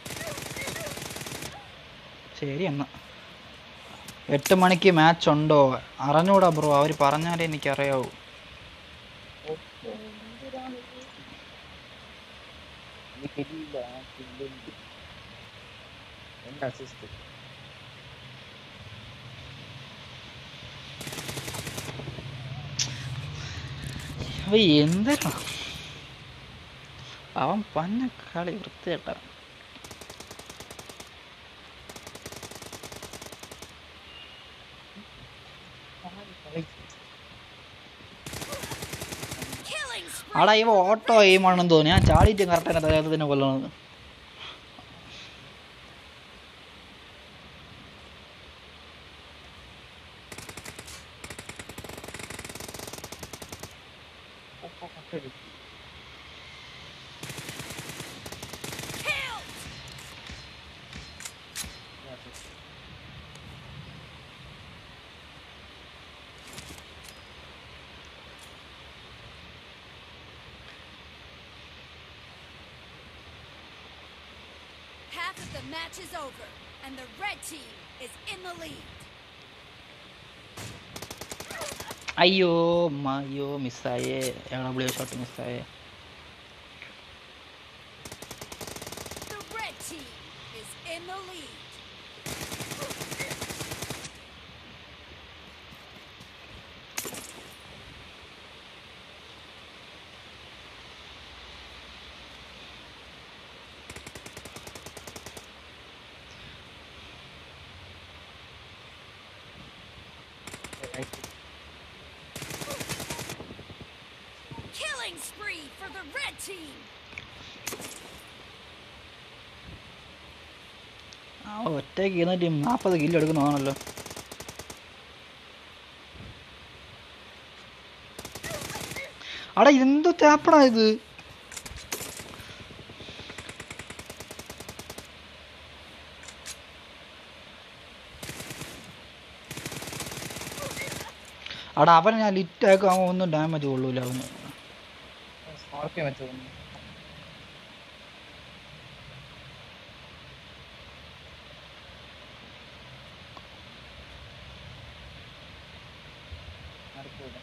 ശരി എന്നാ എട്ട് മണിക്ക് മാച്ച് ഉണ്ടോ അറിഞ്ഞൂടാ ബ്രോ അവർ പറഞ്ഞാലേ എനിക്കറിയാവൂ ഓ, എന്തിനാണ് ഇത്? എനിക്കില്ല ആ കില്ലുണ്ട്. രണ്ട് അസിസ്റ്റ് അവ എന്തിനാ അവൻ പന്ന കളി വൃത്തികെട്ട Killing spree! ആടാ ഇവ ഓട്ടോ എയിമാണെന്ന് തോന്നി ഞാൻ ചാടിയിട്ട് കറക്റ്റ് തന്നെ തന്നെ കൊല്ലണത് Killed! Half of the match is over, and the red team is in the lead. അയ്യോ ഉമ്മ, അയ്യോ മിസ്സായേ ഡബ്ല്യു ഷോട്ട് മിസ്സായേ The red team is in the lead. Killing spree for the red team. ആ ഒറ്റയ്ക്ക് ഇരുന്നിട്ട് നാൽപ്പത് കിലോ എടുക്കുന്നതാണല്ലോ അടാ എന്തു ടാപ്പടാ ഇത് അവിടെ അവൻ ഞാൻ ലിറ്റാക്കും അവൻ ഒന്നും ഡാമേജ് കൊള്ളൂല അവന് സ്കോർപ്പിയോ വെച്ചു തോന്നുന്നു നടക്കൂല.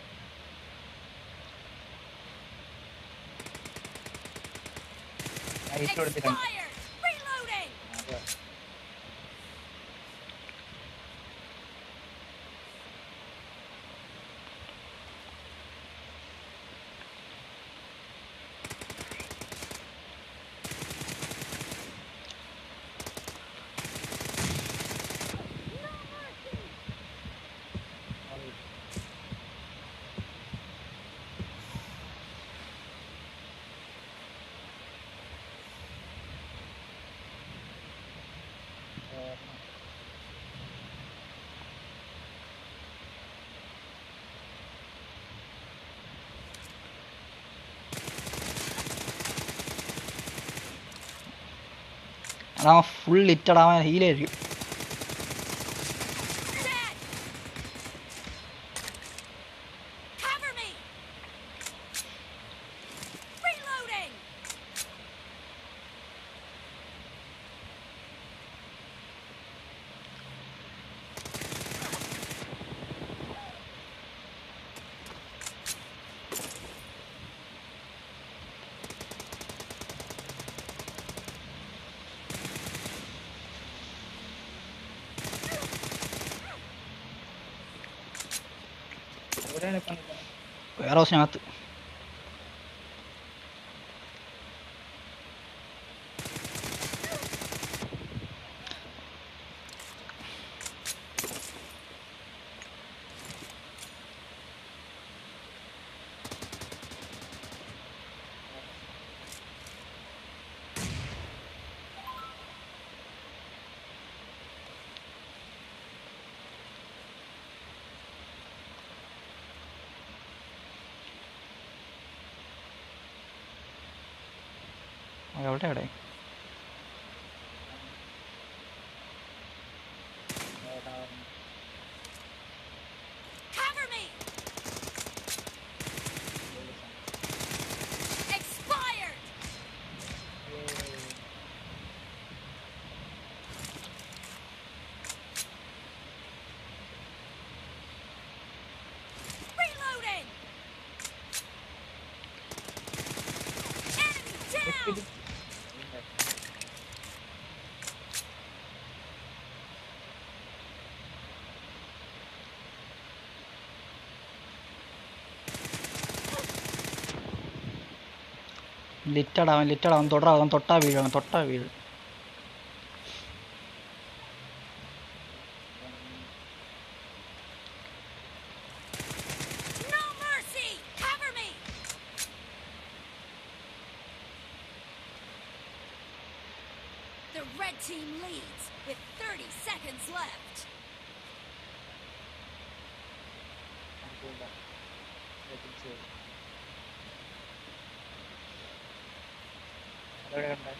ഞാൻ ഈസ്റ്റ് കൊടുത്തിട്ടുണ്ട് Expired! Reloading! അതെ. അതാവൻ ഫുൾ ലിറ്റഡ് അവൻ ഹീലായിരിക്കും Dead! Cover me! Reloading! എവിടെയാണ് ഇപ്പം നിൽക്കുന്നത് വെയർ ഹൗസിനകത്ത് എവിടെ എവിടെ Cover me! Expired! Reloading! Enemy down! ലിറ്റഡ് അവൻ ലിറ്റഡ് അവൻ തൊടാ അവൻ തൊട്ടാ വീഴും അവൻ തൊട്ടാ വീഴും No mercy! Cover me! The red team leads with 30 seconds left. അതെവിടെ കണ്ടേ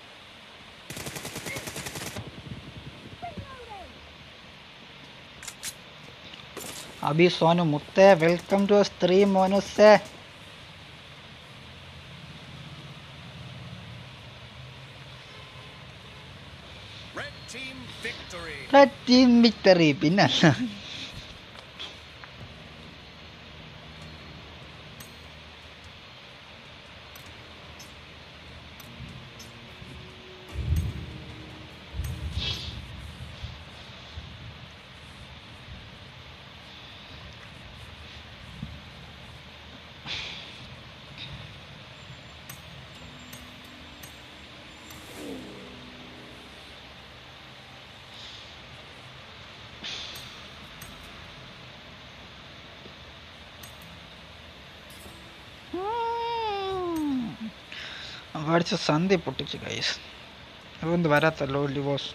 അബി സോനു മുത്തേ വെൽക്കം ടു സ്ത്രീ മോനുസേ Red team victory. Team victory പിന്നല്ല അടിച്ച സന്ധി പൊട്ടിച്ച് കൈസ് അതൊന്നും വരാത്തല്ലോ ലിവോസ്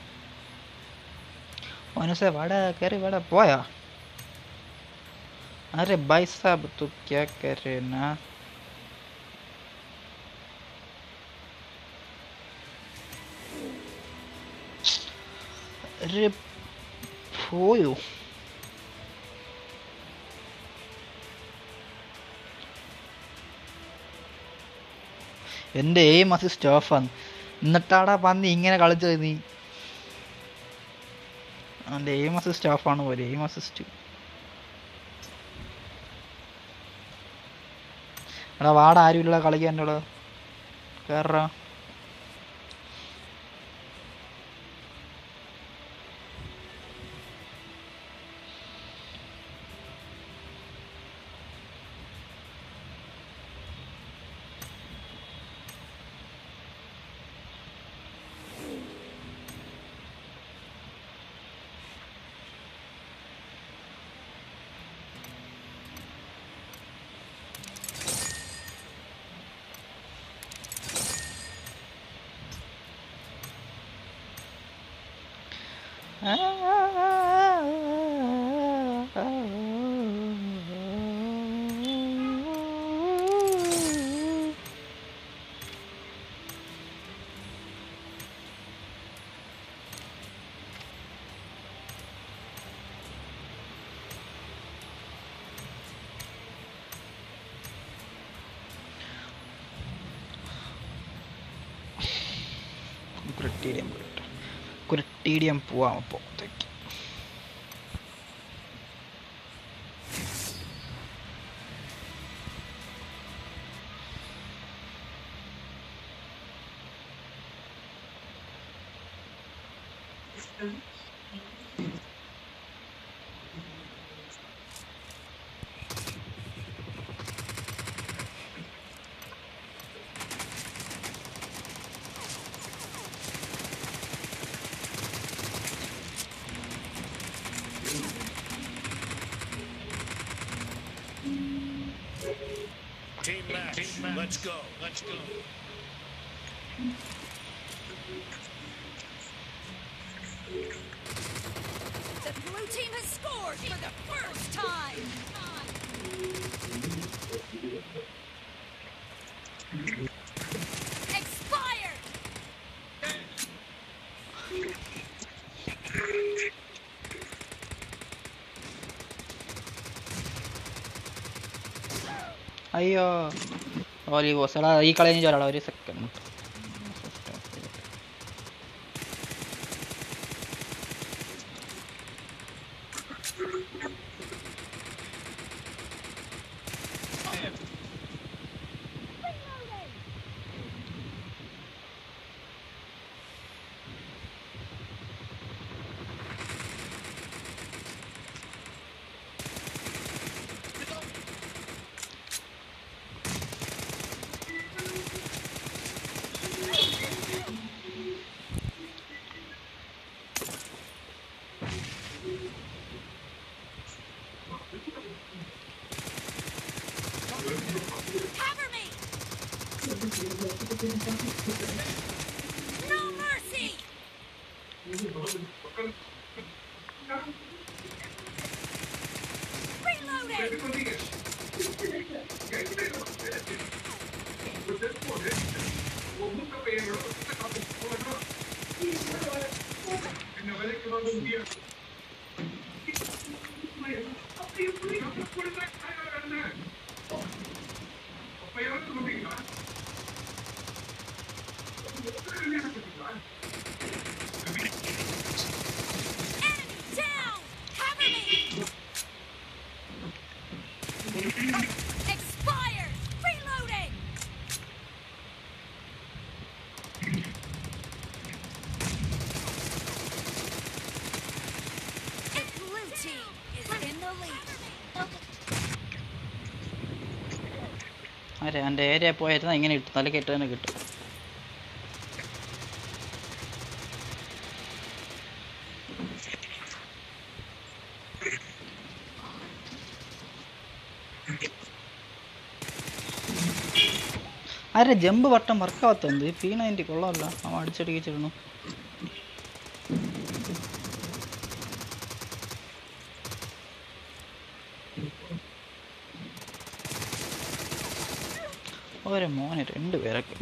ഓനസേ വാടാ കയറി വാടാ പോയാ अरे भाई साहब तू क्या कर रहे ना अरे പോയോ എൻ്റെ എയിം അസിസ്റ്റ് ഓഫാണ് എന്നിട്ടാടാ പന്നി ഇങ്ങനെ കളിച്ചത് നീ അവൻ്റെ എയിം അസിസ്റ്റ് ഓഫാണ് പോലെ എയിം അസിസ്റ്റ് എടാ വാട ആരുമില്ല കളിക്കാൻ എൻ്റെ കൂടെ കയറാ ഒരു ടി ഡി എം പോയിട്ട് ഒരു ടി ഡി എം പോവാം അപ്പോൾ Team match. Let's go. Let's go. The blue team has scored for the first time. Expired. അയ്യോ ഓലി ബോസ് എടാ ഈ കളി ചോരാടാ ഒരു second Cover me. No mercy. Reloading. Enemy down. Cover me. Expired. Reloading. The blue team is in the lead. അരെ എൻ്റെ area പോയിരുന്നാൽ ഇങ്ങനെ കിട്ടും നല്ല കെട്ട് തന്നെ കിട്ടും അരെ ജമ്പ് വട്ടം വർക്കാവത്തുണ്ട് പി നയൻറ്റി കൊള്ളാമല്ല അവൻ അടിച്ചടിക്കിച്ചിരുന്നു ഒരു മോനെ രണ്ട് പേരൊക്കെ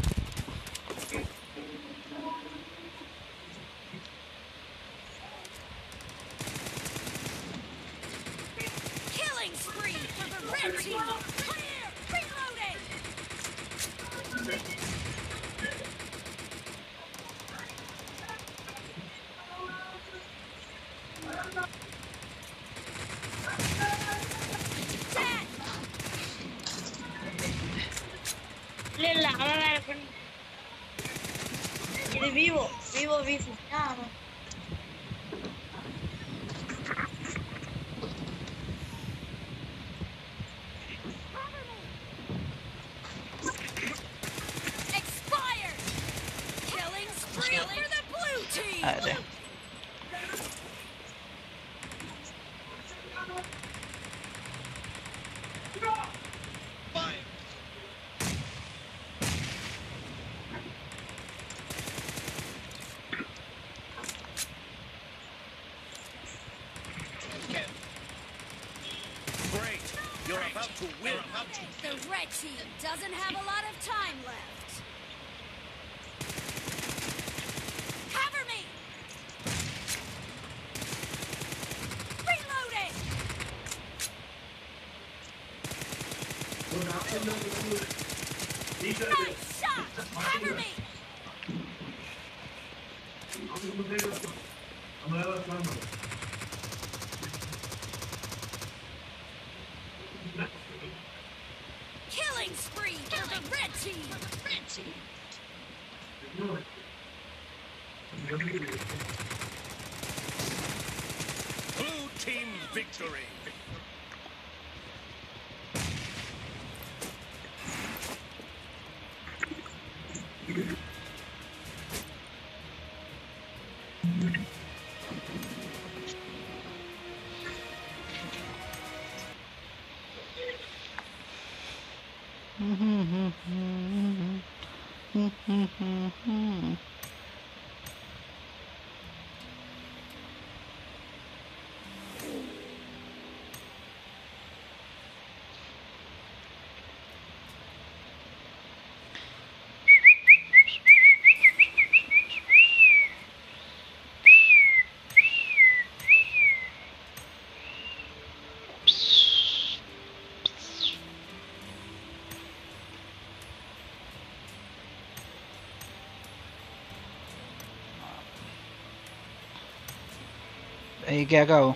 Killing spree for the red team. Clear. Reloading. Dead. இல்ல இல்ல அவன் வேற பண்ணி இது விவோ விவோ வி ஃபிஃப்டி ஆமா Expired. Killing spree for the blue team. അതെ Great. You're about to win. The red team doesn't have a lot of time left. Cover me. Reloading. Nice shot. Cover me. Killing spree for the red team. Blue team victory. ഈ കേക്കാവോ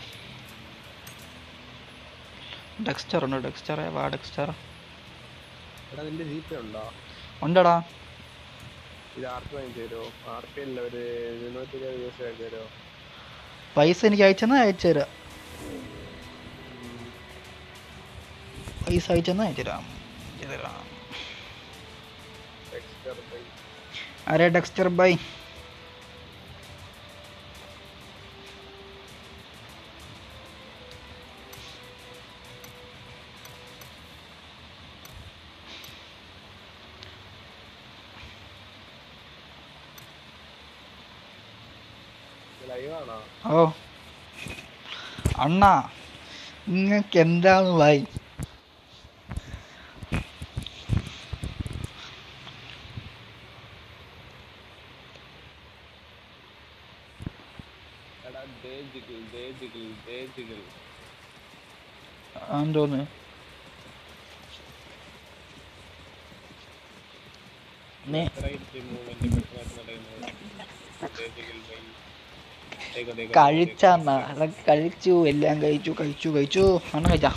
Dexter ഉണ്ട് ഡെക്സ്റ്ററെ വാ Dexter എടാ നിന്റെ G പേ ഉണ്ടോ ഉണ്ടടാ ഇത് R P വാങ്ങിച്ചു തരുമോ ആർ പി അല്ല ഒരു ഇരുന്നൂറ്റി ഇരുപത് ദിവസം വാങ്ങിച്ചു തരുമോ പൈസ എനിക്ക് അയച്ചെന്നാ അയച്ചു തരാം പൈസ അയച്ചെന്നാ അയച്ചു തരാം അയച്ചു തരാം എക്സ്ട്രാ പൈ അരെ ഡെക്സ്റ്റർ ബൈ ലൈവാണോ ഓ അണ്ണാ നിങ്ങൾക്ക് എന്താണ് വായി എടാ ദേ ജിഗിൾ ദേ ജിഗിൾ ദേ ജിഗിൾ എന്തോന്ന് നീ റൈറ്റ് മൂവ്മെന്റ് പെട്ടെന്ന് നടക്കുന്നത് ദേ ജിഗിൾ ബൈ ദേഖോ ദേഖോ കഴിച്ചാന്നാ അതൊക്കെ കഴിച്ചു എല്ലാം കഴിച്ചു കഴിച്ചു കഴിച്ചു അണ്ണ കഴിച്ചാ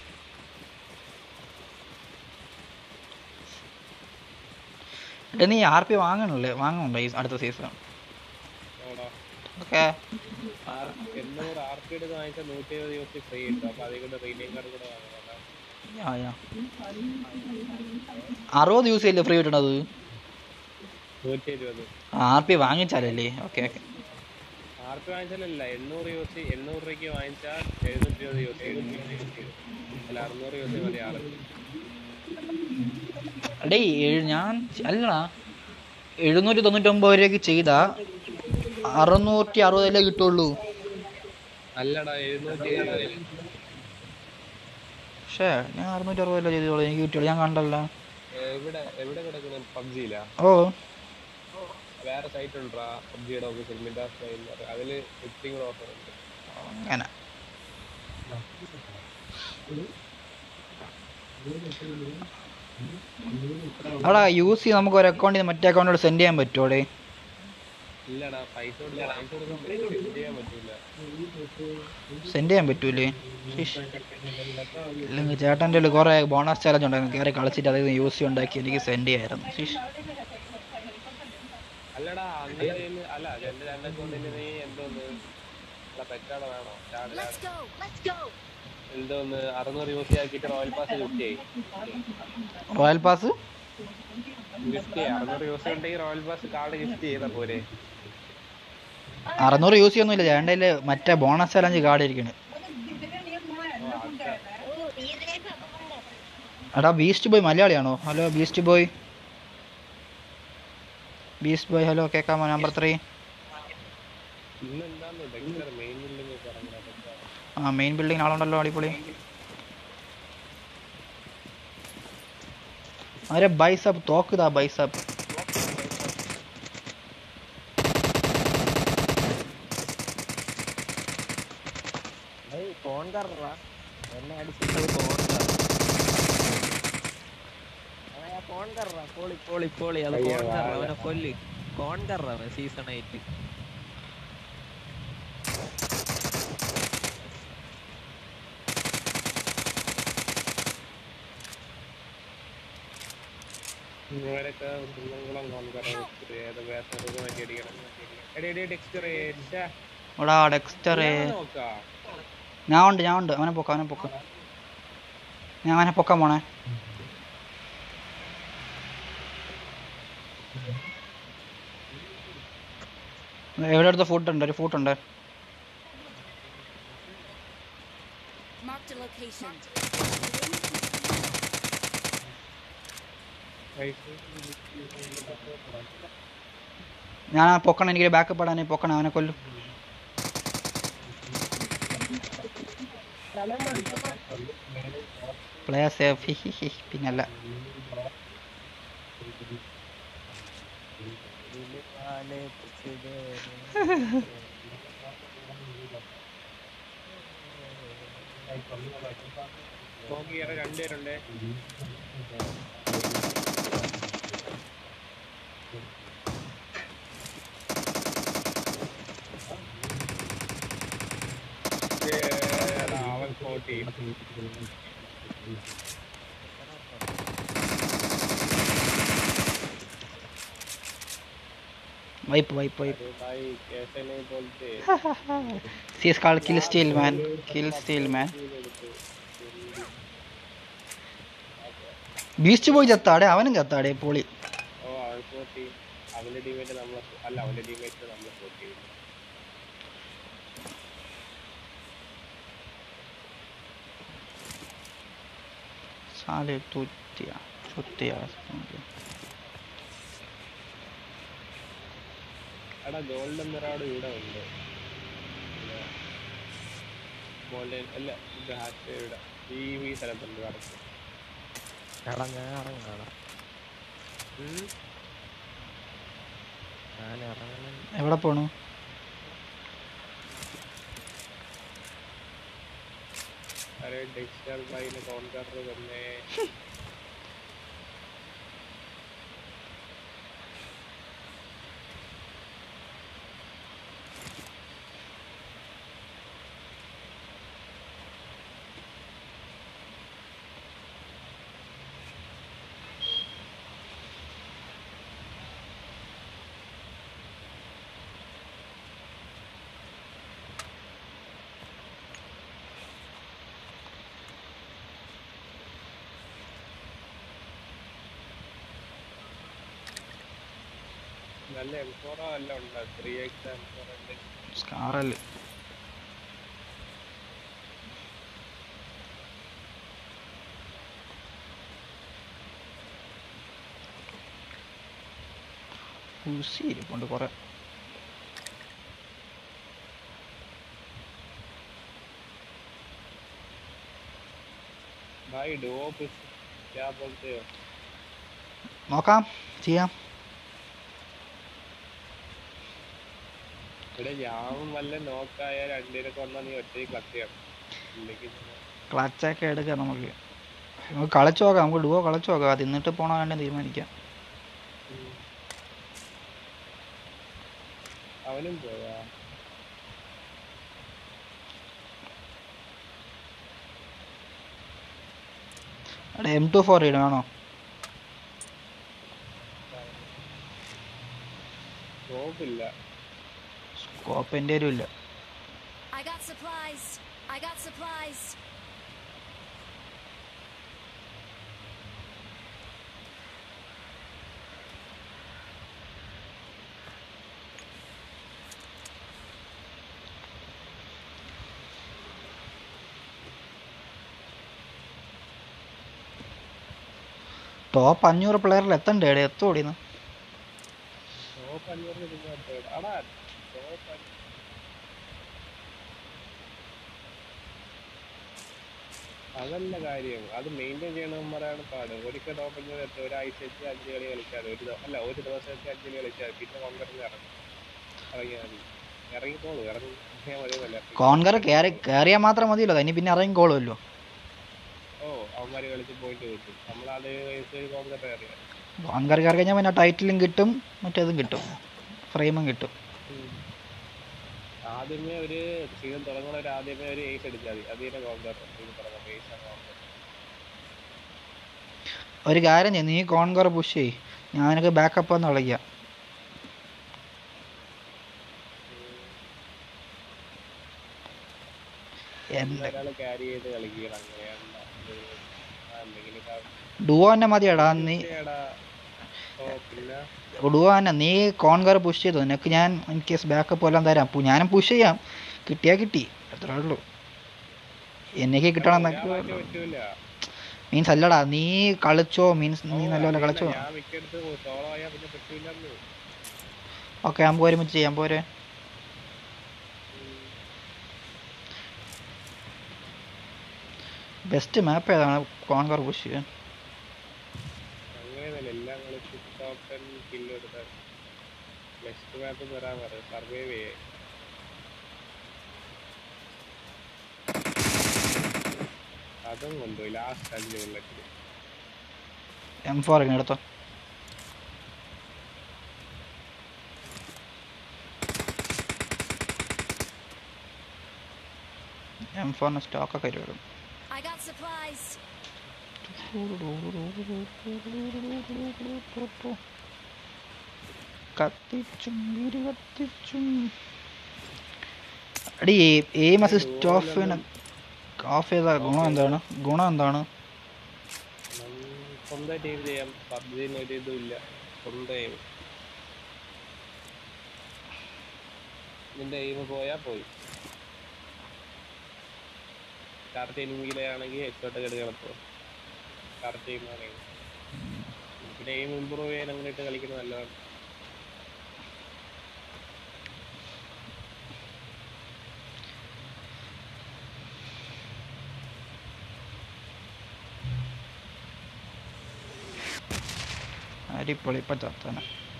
എടാ നീ ആർ പി വാങ്ങണല്ലേ വാങ്ങണുണ്ടോ ഈ അടുത്ത സീസൺ നോടാ ഓക്കെ ആർ എണ്ണൂറ് ആർ പി എടുത്ത് വാങ്ങിച്ചാൽ നൂറ്റി എഴുപത് ദിവസം ഫ്രീ കിട്ടും അപ്പൊ അതിൽ കൂടെ റീനെയിം കാർഡ് കൂടെ വാങ്ങണം അറുപത് യൂസ് ചെയ്യില്ലേ ഫ്രീ കിട്ടണത് നൂറ്റി എഴുപത് ആർ പി വാങ്ങിച്ചാലല്ലേ ഓക്കെ ഓക്കെ ആർ പി വാങ്ങിച്ചാലല്ല എണ്ണൂറ് യൂസ് എണ്ണൂറ് രൂപയ്ക്ക് വാങ്ങിച്ചാൽ എഴുന്നൂറ്റി ഇരുപത് യൂസ് ചെയ്യും അല്ല അറുന്നൂറ് യൂസ് മതി ആറ് ഡേ ഞാൻ അല്ലടാ എഴുന്നൂറ്റി തൊണ്ണൂറ്റൊമ്പത് രൂപയ്ക്ക് ചെയ്താ അറുന്നൂറ്റി അറുപതല്ലേ കിട്ടുള്ളൂ അല്ലടാ എഴുന്നൂറ്റി പക്ഷേ ഞാൻ അറുന്നൂറ്റി അറുപതല്ലേ ചെയ്തോളൂ എനിക്ക് കിട്ടിയുള്ളൂ ഞാൻ കണ്ടല്ലോ ഏ, എവിടെ എവിടെ കിടക്കുന്ന പബ്ജിയിലാ ഓ വേറെ സൈറ്റ് ഉണ്ടോ പബ്ജിയുടെ ഓഫീസിൽ മിഡാസ് അതില് ഫിഫ്റ്റീൻ കൂടെ ഓഫർ ഉണ്ട് അങ്ങനെ അവിടെ യൂസ് ചെയ്ത് നമുക്ക് ഒരു അക്കൗണ്ടിൽ നിന്ന് മറ്റേ അക്കൗണ്ടിലോട്ട് സെൻഡ് ചെയ്യാൻ പറ്റുമോടെ ഇല്ലടാ പൈസ കൊടുത്ത് പൈസ കൊടുക്കാൻ പറ്റില്ല ഇത് ചെയ്യാൻ പറ്റൂല സെൻഡ് ചെയ്യാൻ പറ്റൂലേ ശ്ശ്. ഇല്ലെങ്കിൽ ചേട്ടൻ്റെ കയ്യിൽ കുറേ ബോണസ് ചാലഞ്ച് ഉണ്ടായിരുന്നു കയറി കളിച്ചിട്ട് അതായത് യൂസ് ചെയ്ത് ഉണ്ടാക്കി എനിക്ക് സെൻഡ് ചെയ്യായിരുന്നു ശ്ശ്. അല്ലടാ അന്റെ കയ്യില് അല്ല എന്റെ രണ്ട് അക്കൗണ്ടിന് നീ എന്തോന്ന് പെറ്റാടെ വേണോ ചാട് Let's go. Let's go. എന്തോന്ന് അറുന്നൂറ് യൂസ് ആക്കിയിട്ട് റോയൽ പാസ് ഗിഫ്റ്റ് ചെയ്യും റോയൽ പാസ് ഗിഫ്റ്റ് ചെയ്യും അറുന്നൂറ് യൂസ് ഉണ്ടെങ്കിൽ റോയൽ പാസ് കാർഡ് ഗിഫ്റ്റ് ചെയ്താ പോരെ അറുന്നൂറ് യൂസ് ചെയ്യൊന്നുമില്ല ചേട്ടൻ്റെ കയ്യിൽ മറ്റേ ബോണസ് ചാലഞ്ച് കാർഡ് ഇരിക്കണ് എടാ ബീസ്റ്റ് ബോയ് മലയാളിയാണോ hello beast boy beast boy hello കേൾക്കാമോ നമ്പർ ത്രീ ഇന്ന് എന്താന്ന് ഡെക്സർ മെയിൻ ബിൽഡിംഗ് പറഞ്ഞാ ആ മെയിൻ ബിൽഡിംഗ് ആളുണ്ടല്ലോ അടിപൊളി അരെ ബൈസപ്പ് തോക്കുതാ ബൈസപ്പ് ഏയ് ഫോൺ കറ എന്നെ അടിച്ചിട്ട് ഫോൺ ഫോൺ കറ പോളി പോളി പോളി അത് അയ്യോ, ഫോൺ കറ വാഴ. അവനെ കൊല്ല് ഫോൺ കറ സീസൺ ആയിട്ട് ഇവരൊക്കെ കുന്നംകുളം കോൺകറ ഏത് വേഷം മാറ്റി അടിക്കണം എടി എടി ഡെക്സ്റ്റർ എടാ ഡെക്സ്റ്ററേ നോക്കാം ഞാൻ ഉണ്ട് ഞാൻ ഉണ്ട് അവനെ പൊക്ക അവനെ പൊക്ക ഞാൻ അവനെ പൊക്കാൻ പോണേ എവിടെ അടുത്ത ഫുഡ് ഉണ്ട് ഒരു ഫുഡ് ഉണ്ട് Marked a location. ഞാൻ ആ പൊക്കണം എനിക്ക് ബാക്കപ്പ് ഇടാൻ പൊക്കണം അവനെ കൊല്ലും പ്ലേ സേഫ് പിന്നല്ല നോക്കിയാൽ രണ്ടുപേരുണ്ട് ഏടാ, അവൻ ഫോർട്ടി വൈപ്പ് വൈപ്പ് വൈപ്പ് भाई कैसे नहीं बोलते സീസ് കാൾ kill steal man kill steal man beast പോയി ചത്താടെ അവനും ചത്താടെ പൊളി ഓ അവൻ ഫോർട്ടി അവന്റെ ടീമേറ്റ് നമ്മളെ അല്ല അവന്റെ ടീമേറ്റ് നമ്മളെ ഫോർട്ടി സാലെ തുത്തിയ ചുത്തിയ എടാ ഗോൾഡൻ മിറാഡ് ഇവിടെ ഉണ്ട് ഗോൾഡൻ അല്ല ഇത് ഹാഷ് ഇവിടെ ഈ ഈ സ്ഥലത്തുണ്ട് കറക്റ്റ് എടാ ഞാൻ ഇറങ്ങാടാ ഞാൻ ഇറങ്ങണം എവിടെ പോണു अरे डेक्स्टर भाई ने कौन कर रहे करने നല്ല എംഫോറോ എല്ലാം ഉണ്ട് ത്രീ എക്സ് എംഫോറോ ഉണ്ട് സ്കാറല് ഊസി ഇരിപ്പുണ്ട് കുറെ भाई डोप क्या बोलते हो നോക്കാം ചെയ്യാം ഇവിടെ ഞാൻ വല്ല നോക്കായ രണ്ടുപേരെ കൊണ്ടാ നീ ഒറ്റയ്ക്ക് ക്ലച്ച് ചെയ്യണം ഇല്ലെങ്കിൽ ക്ലച്ചൊക്കെ എടുക്കാം നമുക്ക് നമുക്ക് കളിച്ചു നോക്കാം നമുക്ക് ഡുവോ കളിച്ചു നോക്കാം അത് എന്നിട്ട് പോണോ വേണ്ടേ തീരുമാനിക്കാം അവനും പോയാ എടാ എം ടു ഫോർ ഇടാണോ സ്കോപ്പില്ല സ്കോപ്പ് എൻ്റെ ഒരു ഇല്ല I got supplies. I got supplies. Top അഞ്ഞൂറ് പ്ലെയറിൽ എത്തണ്ടേ എടേ എത്തോടിന്ന് സ്കോപ്പ് അഞ്ഞൂറിന് പിന്നെ എത്ര? അടാ സ്കോപ്പ് അതല്ല കാര്യം അത് മെയിൻറ്റെയിൻ ചെയ്യണവന്മാരാണ് പാട് ഒരിക്കൽ ടോപ്പ് അഞ്ഞൂറ് എത്തും ഒരാഴ്ച എത്തി അഞ്ച് കളി കളിച്ചാൽ ഒരു ദിവ- അല്ല ഒരു ദിവസം എത്തി അഞ്ച് കളി കളിച്ചാൽ പിന്നെ കൊണ്ടുവരുന്ന ഇറങ്ങും ഇറങ്ങിയാൽ മതി ഇറങ്ങിക്കോളൂ ഇറങ്ങി ഇറങ്ങിയാൽ മതിയല്ല കോൺകർ കയറി കയറിയാൽ മാത്രം മതിയല്ലോ ഇനി പിന്നെ ഇറങ്ങിക്കോളുമല്ലോ ഓ അവന്മാര് കളിച്ച് പോയിട്ട് കിട്ടും നമ്മളത് കോൺഗ്രസ് അറിയാം കോൺകർ കയറി കഴിഞ്ഞാൽ പിന്നെ ടൈറ്റിലും കിട്ടും മറ്റേതും കിട്ടും ഫ്രെയിമും കിട്ടും ആദ്യമേ ഒരു സീസൺ തുടങ്ങണ ഒരു ആദ്യമേ ഒരു ഏസ് അടിച്ചാൽ മതി അത് തന്നെ കോൺഗ്രസ് സീസൺ തുടങ്ങും ഏസ് ആണ് കോൺഗ്രസ് ഒരു കാര്യം ചെയ്യ് നീ കോൺകർ പുഷ് ചെയ്യ് ഞാൻ നിനക്ക് ബാക്കപ്പ് എന്ന് വിളിക്കാം എന്താ ഒരാള് ക്യാരി ചെയ്ത് കളിക്കണം അങ്ങനെയാണ് എന്തെങ്കിലും ഡുവോ തന്നെ മതിയടാ നീ ഓ പിന്നെ ഡുവോ തന്നെ നീ കോൺകർ പുഷ് ചെയ്തു നിനക്ക് ഞാൻ ഇൻ കേസ് ബാക്കപ്പ് എല്ലാം തരാം പു- ഞാനും പുഷ് ചെയ്യാം കിട്ടിയാ കിട്ടി അത്രേ ഉള്ളൂ എനിക്ക് കിട്ടണം എന്നൊക്കെ ഒരാളായിട്ട് പറ്റൂല മീൻസ് അല്ലടാ നീ കളിച്ചോ മീൻസ് നീ നല്ലപോലെ കളിച്ചോ ഞാൻ മിക്കടുത്ത് സോളോ ആയാൽ പിന്നെ പറ്റൂലെന്ന് ഓക്കെ നമുക്ക് ഒരുമിച്ച് ചെയ്യാം പോരെ ബെസ്റ്റ് മാപ്പ് ഏതാണ് കോൺകർ പുഷ് ചെയ്യാൻ അങ്ങനെയല്ല എല്ലാം കളിച്ച് ടോപ്പ് ടെൻ കില്ല് എടുത്താൽ നെക്സ്റ്റ് മാപ്പ് വരാൻ പറയും സർവൈവ് ചെയ്യേ അതും കൊണ്ടുപോയി ലാസ്റ്റ് അഞ്ച് ബുള്ളറ്റിൽ എം ഫോർ ഒക്കെ എടുത്തോ എം ഫോറിന് സ്റ്റോക്കൊക്കെ വരും I got supplies. കത്തിച്ചും വീര് കത്തിച്ചും അടി എയിം അസിസ്റ്റ് ഓഫ് ഓഫ് ചെയ്ത ഗുണം എന്താണ് ഗുണം എന്താണ് സ്വന്തം ടീം ചെയ്യാം പബ്ജിന് ഒരു ഇതും ഇല്ല സ്വന്തം എയിം നിന്റെ എയിം പോയാ പോയി കറക്റ്റ് എനിമിയിലാണെങ്കിൽ ഹെഡ്ഷോട്ട് എടുക്കാൻ പറ്റുമോ കറക്റ്റ് എയിം ആണെങ്കിൽ പിന്നെ എയിം ഇമ്പ്രൂവ് ചെയ്യാൻ അങ്ങനെയിട്ട് കളിക്കുന്നത് നല്ലതാണ് അടിപൊളി ഇപ്പം ചത്തന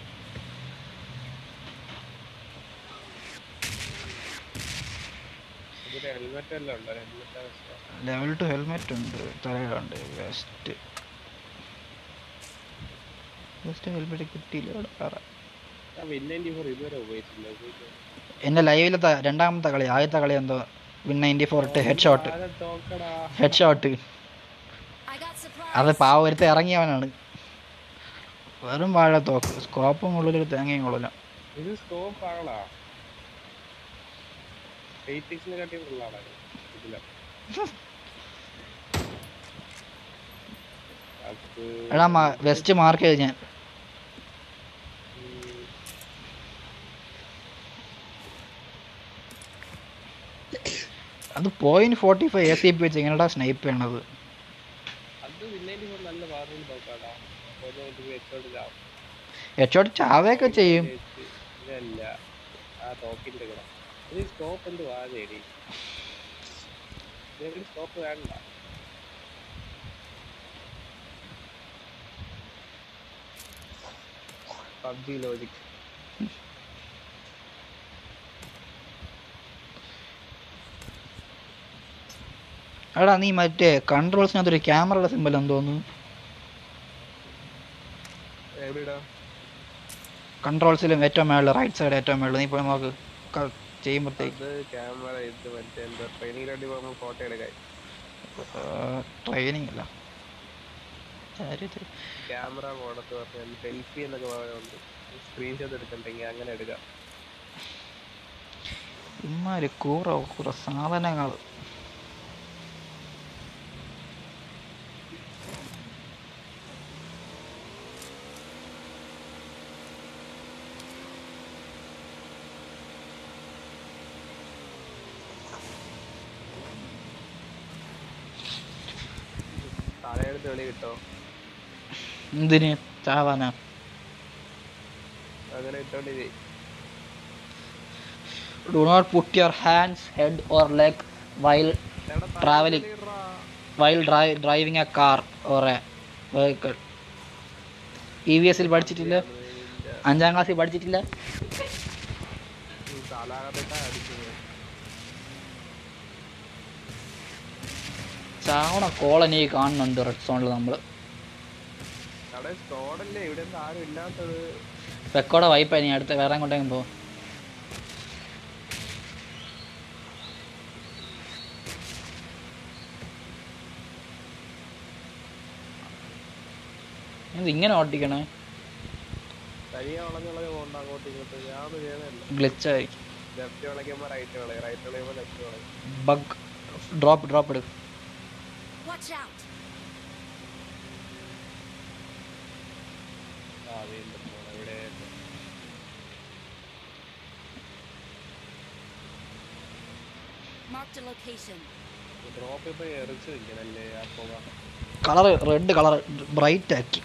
ഇതിൽ ഹെൽമെറ്റ് എല്ലാം ഉണ്ടോ ഹെൽമെറ്റ് അവസ്ഥ ലെവൽ ടു ഹെൽമെറ്റ് ഉണ്ട് തലയിലുണ്ട് വെസ്റ്റ് വെസ്റ്റ് ഹെൽമെറ്റ് കിട്ടിയില്ല ഇവിടെ വേറെ ഞാൻ വിൻ നയൻറ്റി ഫോർ ഇതുവരെ ഉപയോഗിച്ചില്ല ഉപയോഗിക്കാൻ എൻ്റെ ലൈവിലത്തെ രണ്ടാമത്തെ കളി ആദ്യത്തെ കളി എന്തോ വിൻ നയൻറ്റി ഫോർ ഇട്ട് ഹെഡ് ഷോട്ട് ആരെ തോക്കടാ head shot I got supplies. അത് പാവരുത്ത് ഇറങ്ങിയവനാണ് വെറും വാഴ തോക്ക് സ്കോപ്പും ഉള്ളിൽ തേങ്ങയും കൊള്ളില്ല ഇത് സ്കോപ്പ് ആണോ എയ്റ്റ് സിക്സിനെ കാട്ടി ഫുള്ളാണ് ഇതില അത് എടാ വെസ്റ്റ് മാർക്ക് ചെയ്ത് ഞാൻ ഉം, അത് point forty five A C P വെച്ച് എങ്ങനെയാ സ്നൈപ്പ് ചെയ്യണത് അത് വിന്നേണ്ടി ഫോർ നല്ല പാർട്ടിയിൽ നോക്കാടാ ഒരു വെച്ചോട്ട് ചാവും ഹെഡ് ഷോട്ട് ചാവയൊക്കെ ചെയ്യും ഇതല്ല ആ തോക്കിന്റെ കൂടെ ഇത് സ്കോപ്പ് എന്ത് വാഴേടി ഇതിന് സ്കോപ്പ് വേണ്ട പബ്ജി ലോജിക് എടാ നീ മറ്റേ കൺട്രോൾസിനകത്തൊരു ക്യാമറയുടെ സിമ്പൽ എന്തോന്നു എവിടാ കൺട്രോൾസിലും ഏറ്റവും മേളിൽ റൈറ്റ് സൈഡ് ഏറ്റവും മേളിൽ നീ പോയി നോക്ക് ക- ചെയ്യുമ്പോഴത്തേക്ക് അത് ക്യാമറ ഇത് മറ്റേ എന്താ ട്രെയിനിങ് വേണ്ടി പോകുമ്പോൾ ഫോട്ടോ എടുക്കാൻ ട്രെയിനിങ് അല്ല ചരിത്രം. ക്യാമറ മോഡത്ത് പറഞ്ഞാൽ സെൽഫി എന്നൊക്കെ പറയുന്നുണ്ട് സ്ക്രീൻഷോട്ട് എടുക്കണ്ടെങ്കിൽ അങ്ങനെ എടുക്കാം ഇമ്മാതിരി കൂറ കൂറ സാധനങ്ങൾ തലയെടുത്ത് വെളി കിട്ടോ എന്തിന് ചാവാനാ അങ്ങനെ ഇട്ടോണ്ടിരി do not put your hands head or leg while Traveling. While driving a car or a vehicle E V എസിൽ പഠിച്ചിട്ടില്ല അഞ്ചാം ക്ലാസ്സിൽ പഠിച്ചിട്ടില്ല തലാകത്തിട്ടാ അടിക്കുന്നത് ചാവണ കോളനി കാണുന്നുണ്ട് റെഡ് സോണിൽ നമ്മൾ അവിടെ സ്കോഡല്ലേ ഇവിടെ ഒന്നും ആരും ഇല്ലാത്തത് റെക്കോർഡ് വായ്പ ഇനി അടുത്ത വേറെ കൊണ്ടെങ്കിലും പോ ഇത് ഇങ്ങനെ ഓട്ടിക്കണേ തനിയെ വളഞ്ഞുള്ളത് പോകണ്ട അങ്ങോട്ടും ഇങ്ങോട്ടും ഞാൻ ചെയ്യുന്നില്ല ഗ്ലിച്ച് ആയിരിക്കും ലെഫ്റ്റ് വിളക്കുമ്പോൾ റൈറ്റ് വിളയും റൈറ്റ് വിളയുമ്പോൾ ലെഫ്റ്റ് വിളയും ബഗ് ഡ്രോപ്പ് ഡ്രോപ്പ് എടുക്കും Watch out! ആ വീണ്ടും പോണം ഇവിടെ Marked a location. ഡ്രോപ്പ് ഇപ്പൊ എറിച്ച് നിൽക്കണല്ലേ ആ പുക കളർ റെഡ് കളർ ബ്രൈറ്റ് ആക്കി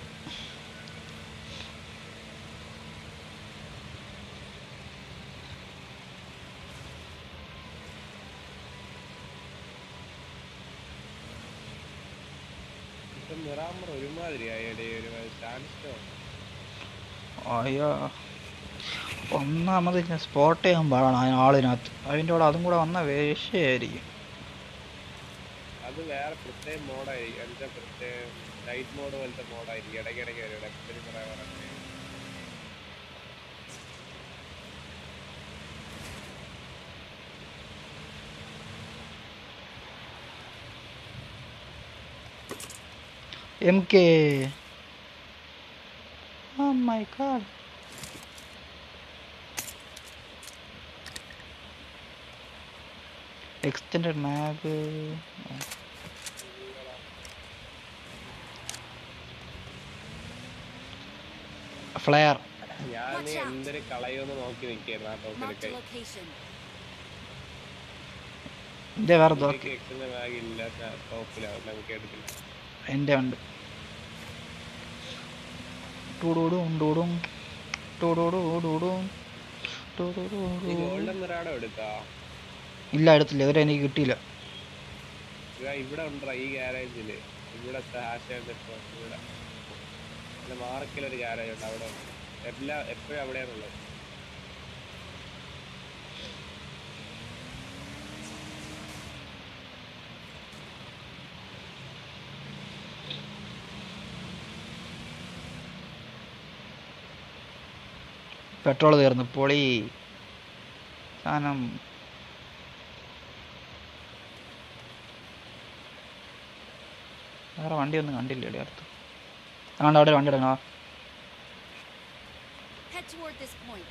ഇപ്പൊ മിറാമർ ഒരുമാതിരി ആയടേ ഒരു ചാൻസ് അയ്യോ ഒന്നാമത് ഞാൻ സ്പോട്ട് ചെയ്യാൻ പാടാണ് ആ ആളിനകത്ത് അതിൻ്റെ കൂടെ അതും കൂടെ വന്ന വേഷയായിരിക്കും അത് വേറെ പ്രത്യേക മോഡായിരിക്കും എന്താ പ്രത്യേക നൈറ്റ് മോഡ് പോലത്തെ മോഡായിരിക്കും ഇടയ്ക്കിടയ്ക്ക് വരും ലെഫ്റ്റിൽ കുറെ പറഞ്ഞേ M K Oh my god. Extended map. Flare ഞാൻ Watch out. എന്തൊരു കളയുമെന്ന് നോക്കി നിൽക്കായിരുന്നു ആ Marked a ടോപ്പിലൊക്കെ location. എൻ്റെ വേറെ തോക്കി എക്സിന്റെ ബാഗ് ഇല്ല ടോപ്പിലാണ് നമുക്ക് എടുക്കില്ല എൻ്റെ ഉണ്ട് ടൂടൂടും ടൂടും ടൂടൂടൂടൂടും ഈ ടൂടൂടൂടൂ. ഗോൾഡൻ മിറാഡോ എടുക്കാ ഇല്ല എടുത്തില്ല ഇവരെ എനിക്ക് കിട്ടിയില്ല ഇതാ ഇവിടെ ഉണ്ടോ ഈ ഗ്യാരേജില് ഇവിടെ ഹാഷ് ഇവിടെ പിന്നെ മാർക്കിലൊരു ഗ്യാരേജ് ഉണ്ട് അവിടെ ഉണ്ട്. എല്ലാ എപ്പോഴും അവിടെയാണുള്ളത് പെട്രോൾ തീർന്നു പൊളി സാധനം വേറെ വണ്ടി ഒന്നും കണ്ടില്ലേ അടുത്ത് അതുകൊണ്ട് അവിടെ ഒരു വണ്ടി ഇടങ്ങാ Head toward this point.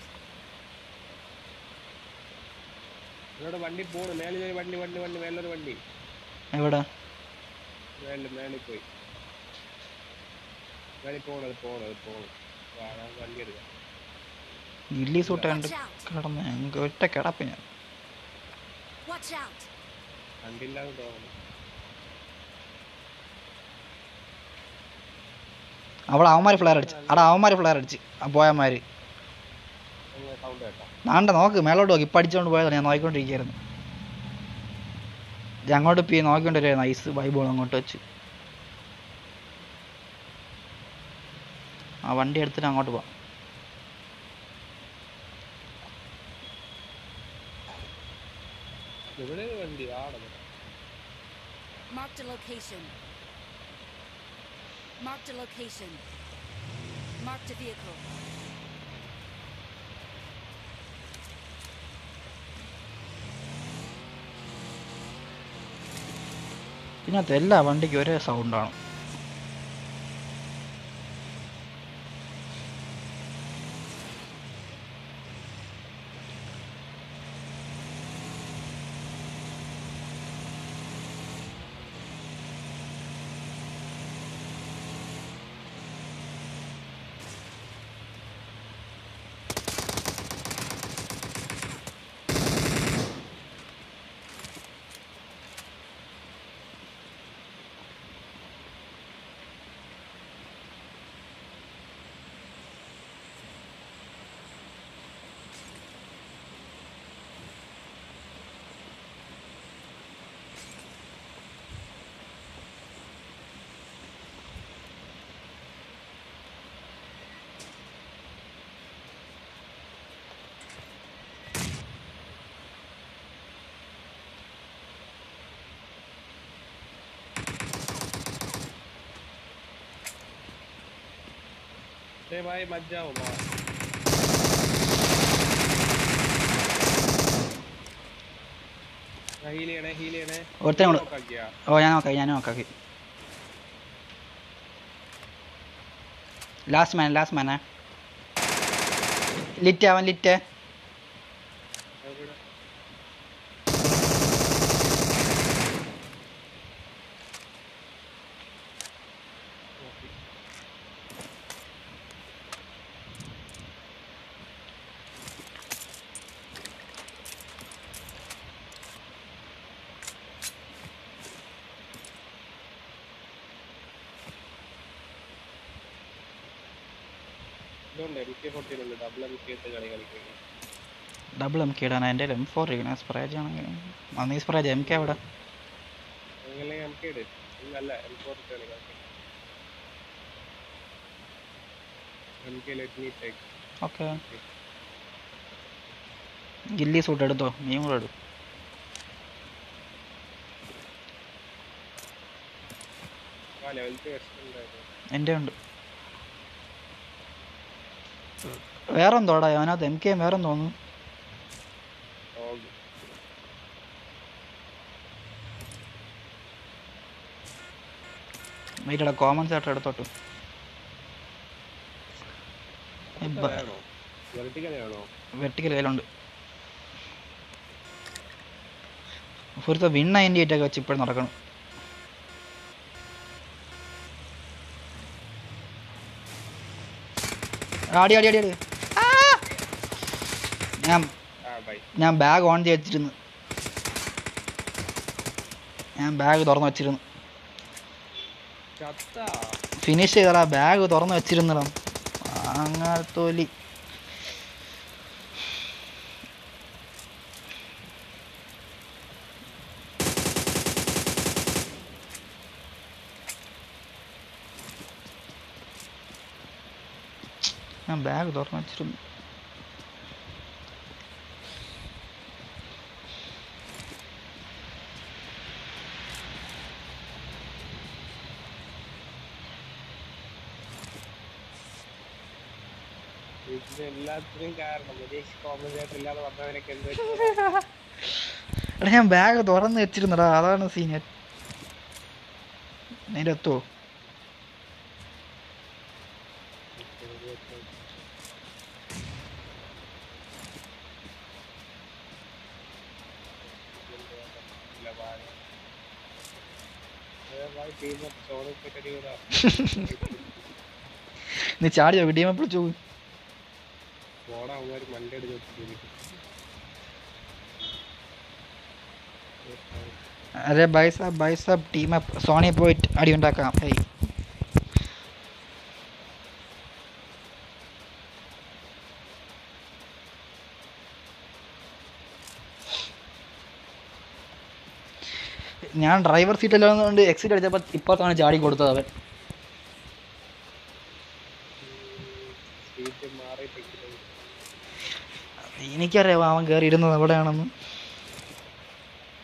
ഇവിടെ വണ്ടി പോണു മേളിലൊരു വണ്ടി വണ്ടി വണ്ടി മേളിലൊരു വണ്ടി എവിടെ മേളിൽ മേളിൽ പോയി മേളിൽ പോണത് പോണത് പോണു വാ, നമുക്ക് വണ്ടി എടുക്കാം ഗില്ലി സൂട്ട് കണ്ട് Watch out! കിടന്ന് എനിക്ക് ഒറ്റ കിടപ്പ് ഞാൻ Watch out! വണ്ടിയില്ലാന്ന് തോന്നുന്നു അവിടെ അവന്മാര് ഫ്ലെയർ അടിച്ച് അവിടെ അവന്മാര് ഫ്ലെയർ അടിച്ച് ആ പോയമാര് സൗണ്ട് കേട്ടോ നാണ്ട നോക്ക് മേലോട്ട് നോക്കി ഇപ്പം അടിച്ചോണ്ട് പോയതാണ് ഞാൻ നോക്കിക്കൊണ്ടിരിക്കുകയായിരുന്നു ഇത് അങ്ങോട്ട് പി നോക്കിക്കൊണ്ടിരിക്കുന്നു ഐസ് ബൈബിൾ അങ്ങോട്ട് വെച്ച് ആ വണ്ടി എടുത്തിട്ട് അങ്ങോട്ട് പോവാം ഇവിടെ ഒരു വണ്ടി ആടെ Marked a location. Marked a location. Marked a vehicle. ഇതിനകത്ത് എല്ലാ വണ്ടിക്കും ഒരേ സൗണ്ടാണ് ए भाई मत जाओ मार ഹീൽ ചെയ്യണേ ഹീൽ ചെയ്യണേ ഒരുത്തനെ കൂടെ നോക്കാക്കിയാ ഓ ഞാൻ നോക്കാം ഞാൻ നോക്കാക്കി ലാസ്റ്റ് മാൻ ലാസ്റ്റ് മാനേ ലിറ്റ് അവൻ ലിറ്റ് എവിടെ ഇതുണ്ട് എം കെ ഫോർട്ടീൻ ഉണ്ട് ഡബിൾ എം കെ ഇട്ട് കളി കളിക്കുന്നത് ഡബിൾ എം കെ ഇടാൻ എൻ്റെ എം ഫോർ ഇരിക്കണേ സ്പ്രേ ചെയ്യണമെങ്കിൽ അന്ന് ഈ സ്പ്രേ എം കെ അവിടെ അങ്ങനെ എം കെ ഇട് അല്ല എം ഫോർ ഇട്ട് കളി കളിക്കുന്നത് M K let me take okay ghillie suit എടുത്തോ നീ കൂടെ എടു ആ ലെവൽ ടു എക്സ് ഉണ്ടായിരുന്നു എൻ്റെ ഉണ്ട് വേറെ എന്തോടാ അതിനകത്ത് എം കെ വേറെ തോന്നുന്നു ഡോഗ് വെയിറ്റടാ കോമൺ ആയിട്ട് എടുത്തോട്ട് വേണോ വെറൈറ്റിക്കൽ വേണോ വെട്ടിക്കൽ കയ്യിലുണ്ട് ഒരുത്ത വിൺ നയൻറ്റി എയ്റ്റ് ഒക്കെ വെച്ച് ഇപ്പോഴും നടക്കണം ആടി ആടി ആടി ആടി ആ! ഞാൻ ആ ബൈ ഞാൻ ബാഗ് ഓൺ ചെയ്ത് വെച്ചിരുന്നു ഞാൻ ബാഗ് തുറന്ന് വെച്ചിരുന്നു ചത്താ ഫിനിഷ് ചെയ്തടാ ബാഗ് തുറന്ന് വെച്ചിരുന്നടാ അങ്ങാത്തോലി ഞാൻ ബാഗ് തുറന്ന് വെച്ചിരുന്നു ഇതിന് എല്ലാത്തിനും കാരണം മുകേഷ് കോമഡി ഇല്ലാതെ വന്നവനൊക്കെ എന്ത് എടാ ഞാൻ ബാഗ് തുറന്ന് വെച്ചിരുന്നടാ അതാണ് സീൻ നിന്റെ എത്തുവോ ടീം ചോറ് കെട്ടി കൂടാ നീ ചാടിയോ വിടിയമ്മ വിളിച്ചു പോയി പോടാ അവന്മാര് മണ്ടെടുത്ത് വെച്ചിട്ട് അരെ ബൈ സാബ് ബൈ സാബ് ടീം അപ്പ് സോണി പോയിട്ട് അടി ഉണ്ടാക്കാം ഹേയ് ഞാൻ ഡ്രൈവർ സീറ്റില്ലാന്നുകൊണ്ട് എക്സിറ്റ് അടിച്ചപ്പോൾ ഇപ്പുറത്താണ് ചാടി കൊടുത്തത് അവൻ സീറ്റ് മാറി തെക്കുന്നത് എനിക്കറിയാം അവൻ കയറി ഇരുന്നത് എവിടെയാണെന്ന്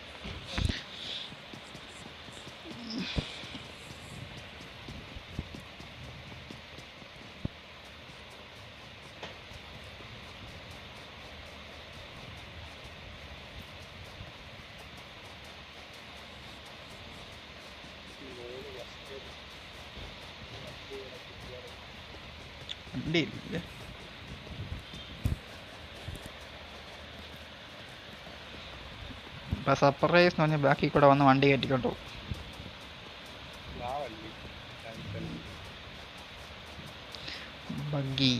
വണ്ടി ഇല്ലേ ഇപ്പൊ സർപ്രൈസ് എന്ന് പറഞ്ഞ ബാക്കിൽ കൂടെ വന്ന് വണ്ടി കയറ്റിക്കൊണ്ടു ആ വണ്ടി ക്യാൻസൽ ബഗ്ഗി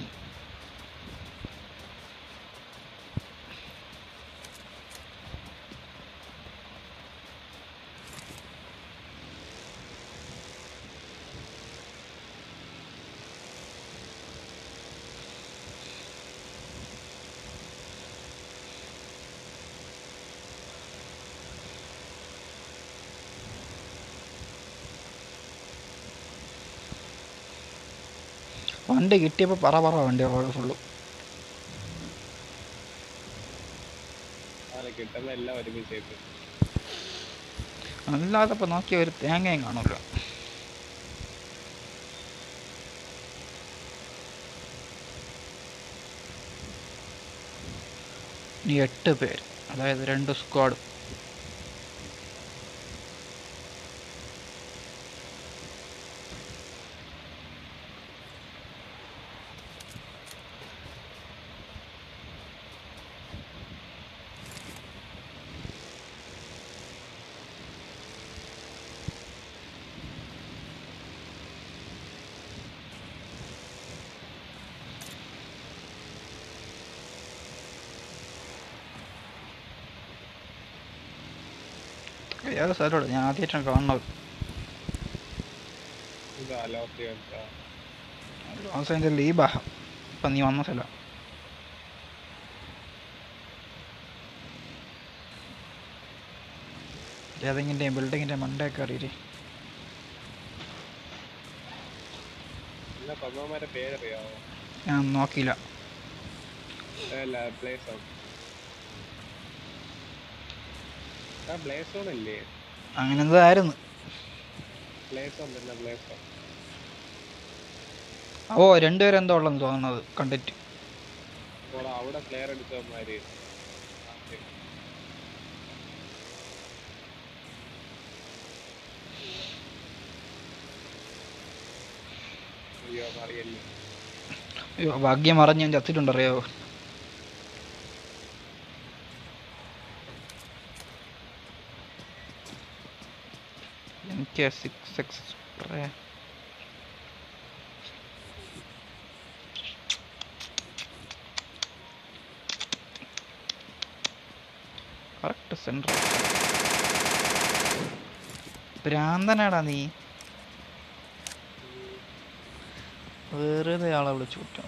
വണ്ടി കിട്ടിയപ്പോൾ പറ പറ വണ്ടി റോഡ് ഫുള്ള് അതെ കിട്ടുന്ന എല്ലാം ഒരുമിച്ചേക്ക് അല്ലാതെ ഇപ്പോൾ നോക്കിയ ഒരു തേങ്ങയും കാണൂല ഇനി എട്ട് പേര് അതായത് രണ്ട് സ്ക്വാഡ് ഏത് സ്ഥലമാണ് ഞാൻ ആദ്യമായിട്ടാണ് കാണുന്നത് ഇത് അലോത്തി വെച്ചാ ലോസ് ഏഞ്ചൽ ഈ ബാഹ ഇപ്പം നീ വന്ന സ്ഥലം ഏതെങ്കിലും ബിൽഡിങ്ങിൻ്റെ മണ്ടേ കയറിയിട്ട് എല്ലാ പമ്മമാരെ പേരറിയാവോ ഞാൻ നോക്കിയില്ല അല്ല പ്ലേസ് ഓൺ ആ പ്ലേസ് ഓൺ അല്ലേ അങ്ങനെ എന്തായിരുന്നു പ്ലേസ് ഓൺ തന്നെ പ്ലേസ് ഓൺ ഓ രണ്ടുപേരും എന്തോ ഉള്ളെന്ന് തോന്നുന്നത് കണ്ടിട്ട് അപ്പോൾ അവിടെ പ്ലെയർ എടുത്തവന്മാര് അയ്യോ അറിയല്ലേ അയ്യോ ഭാഗ്യം മറിഞ്ഞ് ഞാൻ ചത്തിട്ടുണ്ടറിയോ എനിക്ക് six X spray correct centre ഭ്രാന്തനാടാ നീ വെറുതെ ആളെ വിളിച്ചു വിട്ടു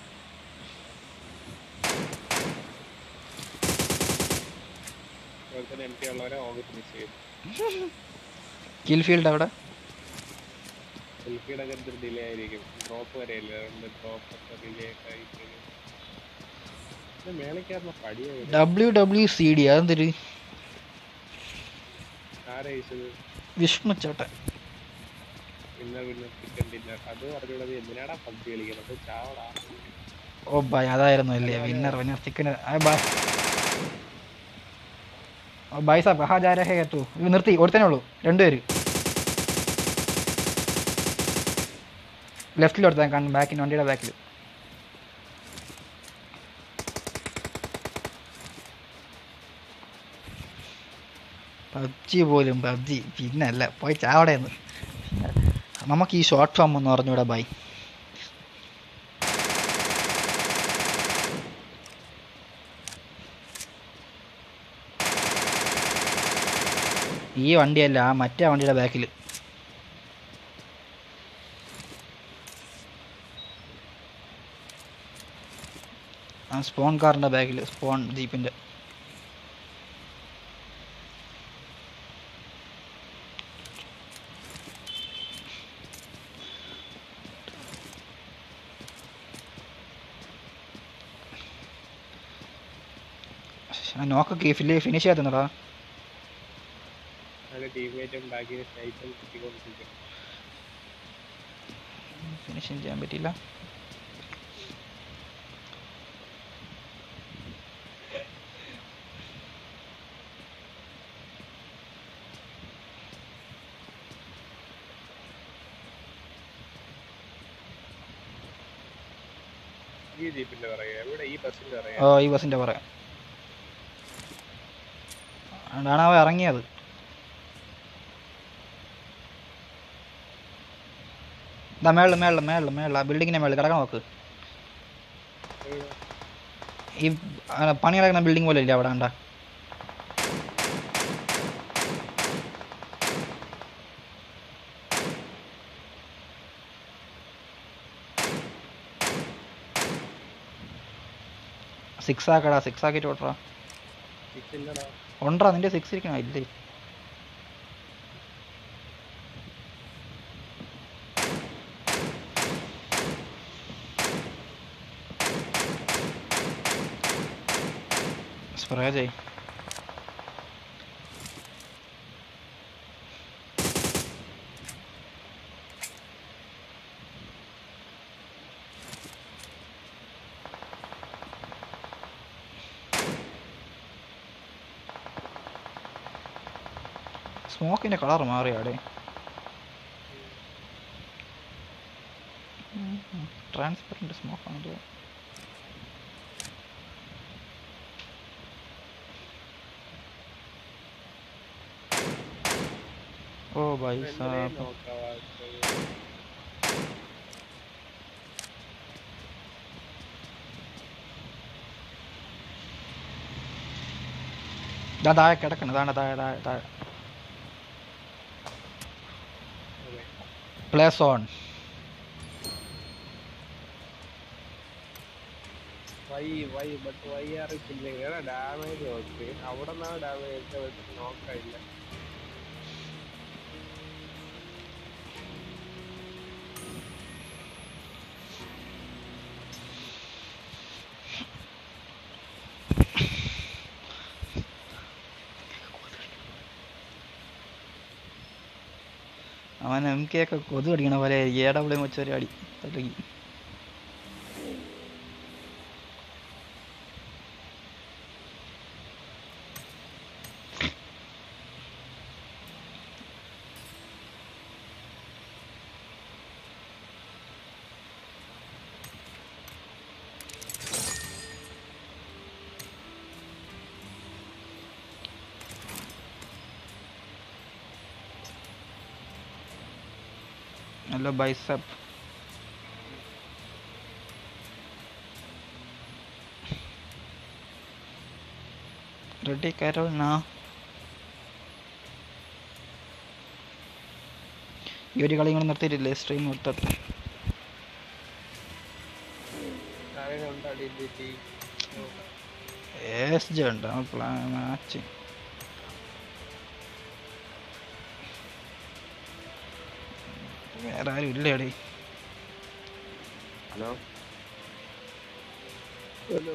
അതുപോലെ തന്നെ എം പി ഉള്ളവരെ ഓഗസ്റ്റ് മിസ് ചെയ്തു കിൽ ഫീൽഡ് അവിടെ സെൽഫിയുടെ ഒക്കെ എന്തൊരു ഡിലേ ആയിരിക്കും ഡ്രോപ്പ് വരെ ഇല്ല അതുകൊണ്ട് ഡ്രോപ്പ് ഒക്കെ ഡിലേ ഒക്കെ ആയിട്ട് മേളിക്കാരുന്ന പടിയാ വരുന്നത്. ഡബ്ല്യു ഡബ്ല്യു സി ഡി അതെന്തൊരു ആരാ ചോദിച്ചത് വിഷ്ണു ചേട്ടൻ പിന്നെ പിന്നെ ചിക്കൻ ഡിന്നർ അത് പറഞ്ഞുള്ളത് എന്തിനാടാ പബ്ജി കളിക്കുന്നത് ചാവടാ ഓ ബൈ അതായിരുന്നു അല്ലേ വിന്നർ വിന്നർ ചിക്കൻ ബൈ ഓ ബൈ സാബ് ഹാ ജാ രഹേ തൂ ഇത് നിർത്തി ഒരുത്തനേ ഉള്ളൂ രണ്ടുപേര് ലെഫ്റ്റിൽ ഒരുത്താൻ കാണും ബാക്കിന് വണ്ടിയുടെ ബാക്കിൽ പബ്ജി പോലും പബ്ജി പിന്നല്ല പോയി ചാവടേന്ന് നമുക്ക് ഈ ഷോർട്ട് ഫോം ഒന്ന് പറഞ്ഞൂടെ ബൈ ഈ വണ്ടിയല്ല ആ മറ്റേ വണ്ടിയുടെ ബാക്കിൽ ആ സ്പോൺ കാറിൻ്റെ ബാക്കിൽ സ്പോൺ ജീപ്പിൻ്റെ നോക്കൊക്കെ ഫില്ല് ഫിനിഷ് ചെയ്യാത്തുന്നടാ അതിന്റെ ടീംമേറ്റും ബാക്കിൽ സ്നൈപ്പും കിട്ടിക്കൊണ്ടിരിക്കും ഫിനിഷിങ് ചെയ്യാൻ പറ്റിയില്ല ഈ ജീപ്പിന്റെ പറയാ എവിടെ ഈ ബസ്സിന്റെ പറയാ ഓ ഈ ബസ്സിൻ്റെ പറയാം അതുകൊണ്ടാണ് അവൻ ഇറങ്ങിയത് ഇതാ മേളിൽ മേളിൽ മേളിൽ മേളിൽ ആ ബിൽഡിങ്ങിൻ്റെ മേളിൽ കിടക്കാൻ നോക്ക് ഈ ആ, പണി കിടക്കുന്ന ബിൽഡിംഗ് പോലെ ഇല്ല അവിടെ കണ്ട സിക്സ് ആക്കടാ സിക്സ് ആക്കിയിട്ട് ഓട്ടറാ സിക്സിന്റെടാ ഉണ്ടറാ നിന്റെ സിക്സ് ഇരിക്കണോ ഇല്ലേ സ്പ്രേ ചെയ് സ്മോക്കിന്റെ കളർ മാറിയാടെ ട്രാൻസ്പെറൻറ്റ് സ്മോക്ക് ആണ് ഓ ബൈ സാബ് നോക്കാവാ ഇതാ താഴെ കിടക്കണം താഴെ താഴെ താഴെ താഴെ place on why why but why are killing എടാ ഡാമേജ് നോക്ക് അവിടെ നിന്നാണ് ഡാമേജ് നോക്കായില്ല അവൻ എം കെ ഒക്കെ കൊതു അടിക്കണ പോലെ എ ഡബ്ല്യു വെച്ചൊരു അടി തലകി നല്ല ബൈസപ്പ് റെഡി കരോൾ ഈ ഒരു കളി കൂടെ നിർത്തിയിട്ടില്ലേ സ്ട്രീം നിർത്തട്ടെ താഴെ ഉണ്ട് അടിയിലിട്ട് എസ് ജി ഉണ്ട് പ്ലാൻ മാച്ച് വേറെ ആരും ഇല്ലേടി ഹലോ ഹലോ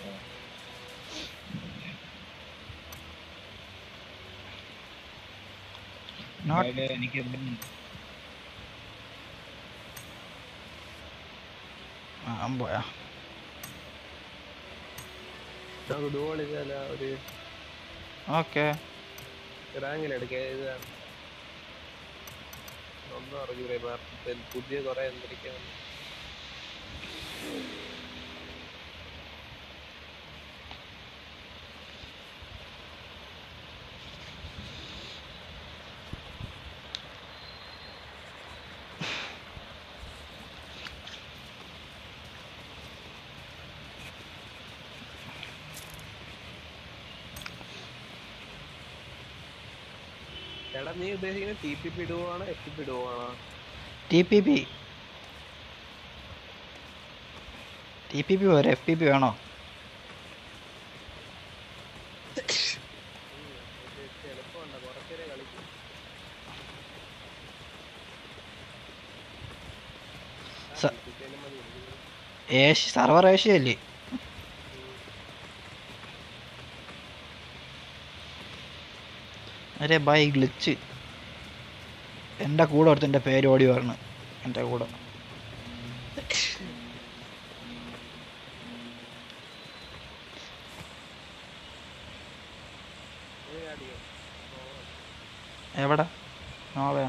നോട്ട് എനിക്ക് ആ പോയാ നമുക്ക് ഡുവോ കളിച്ചാല ഒരു ഓക്കെ റാങ്കിലെടുക്കുക ഇതാണ് ഒന്നും അറിഞ്ഞൂടെ മാർക്കറ്റിൽ പുതിയ കുറെ എന്തിരിക്കാൻ എടാ നീ ഉദ്ദേശിക്കുന്നത് ടി പി പി ഇടുവാണോ എഫ് പി ഇടുവാണോ T P P T P P പോരെ എഫ് പി പി വേണോ എളുപ്പമുണ്ട് കുറച്ചേരെ കളിക്കും സ- ടിപ്പിക്കാനും മതി ഏഷ്യ സർവർ ഏഷ്യയല്ലേ അരെ ബൈ ഗ്ലിച്ച് എൻ്റെ കൂടെ ഒരുത്തൻ എൻ്റെ പേര് ഓടി വരണം എൻ്റെ കൂടെ നീ അടിയോ എവിടെ നോവയാ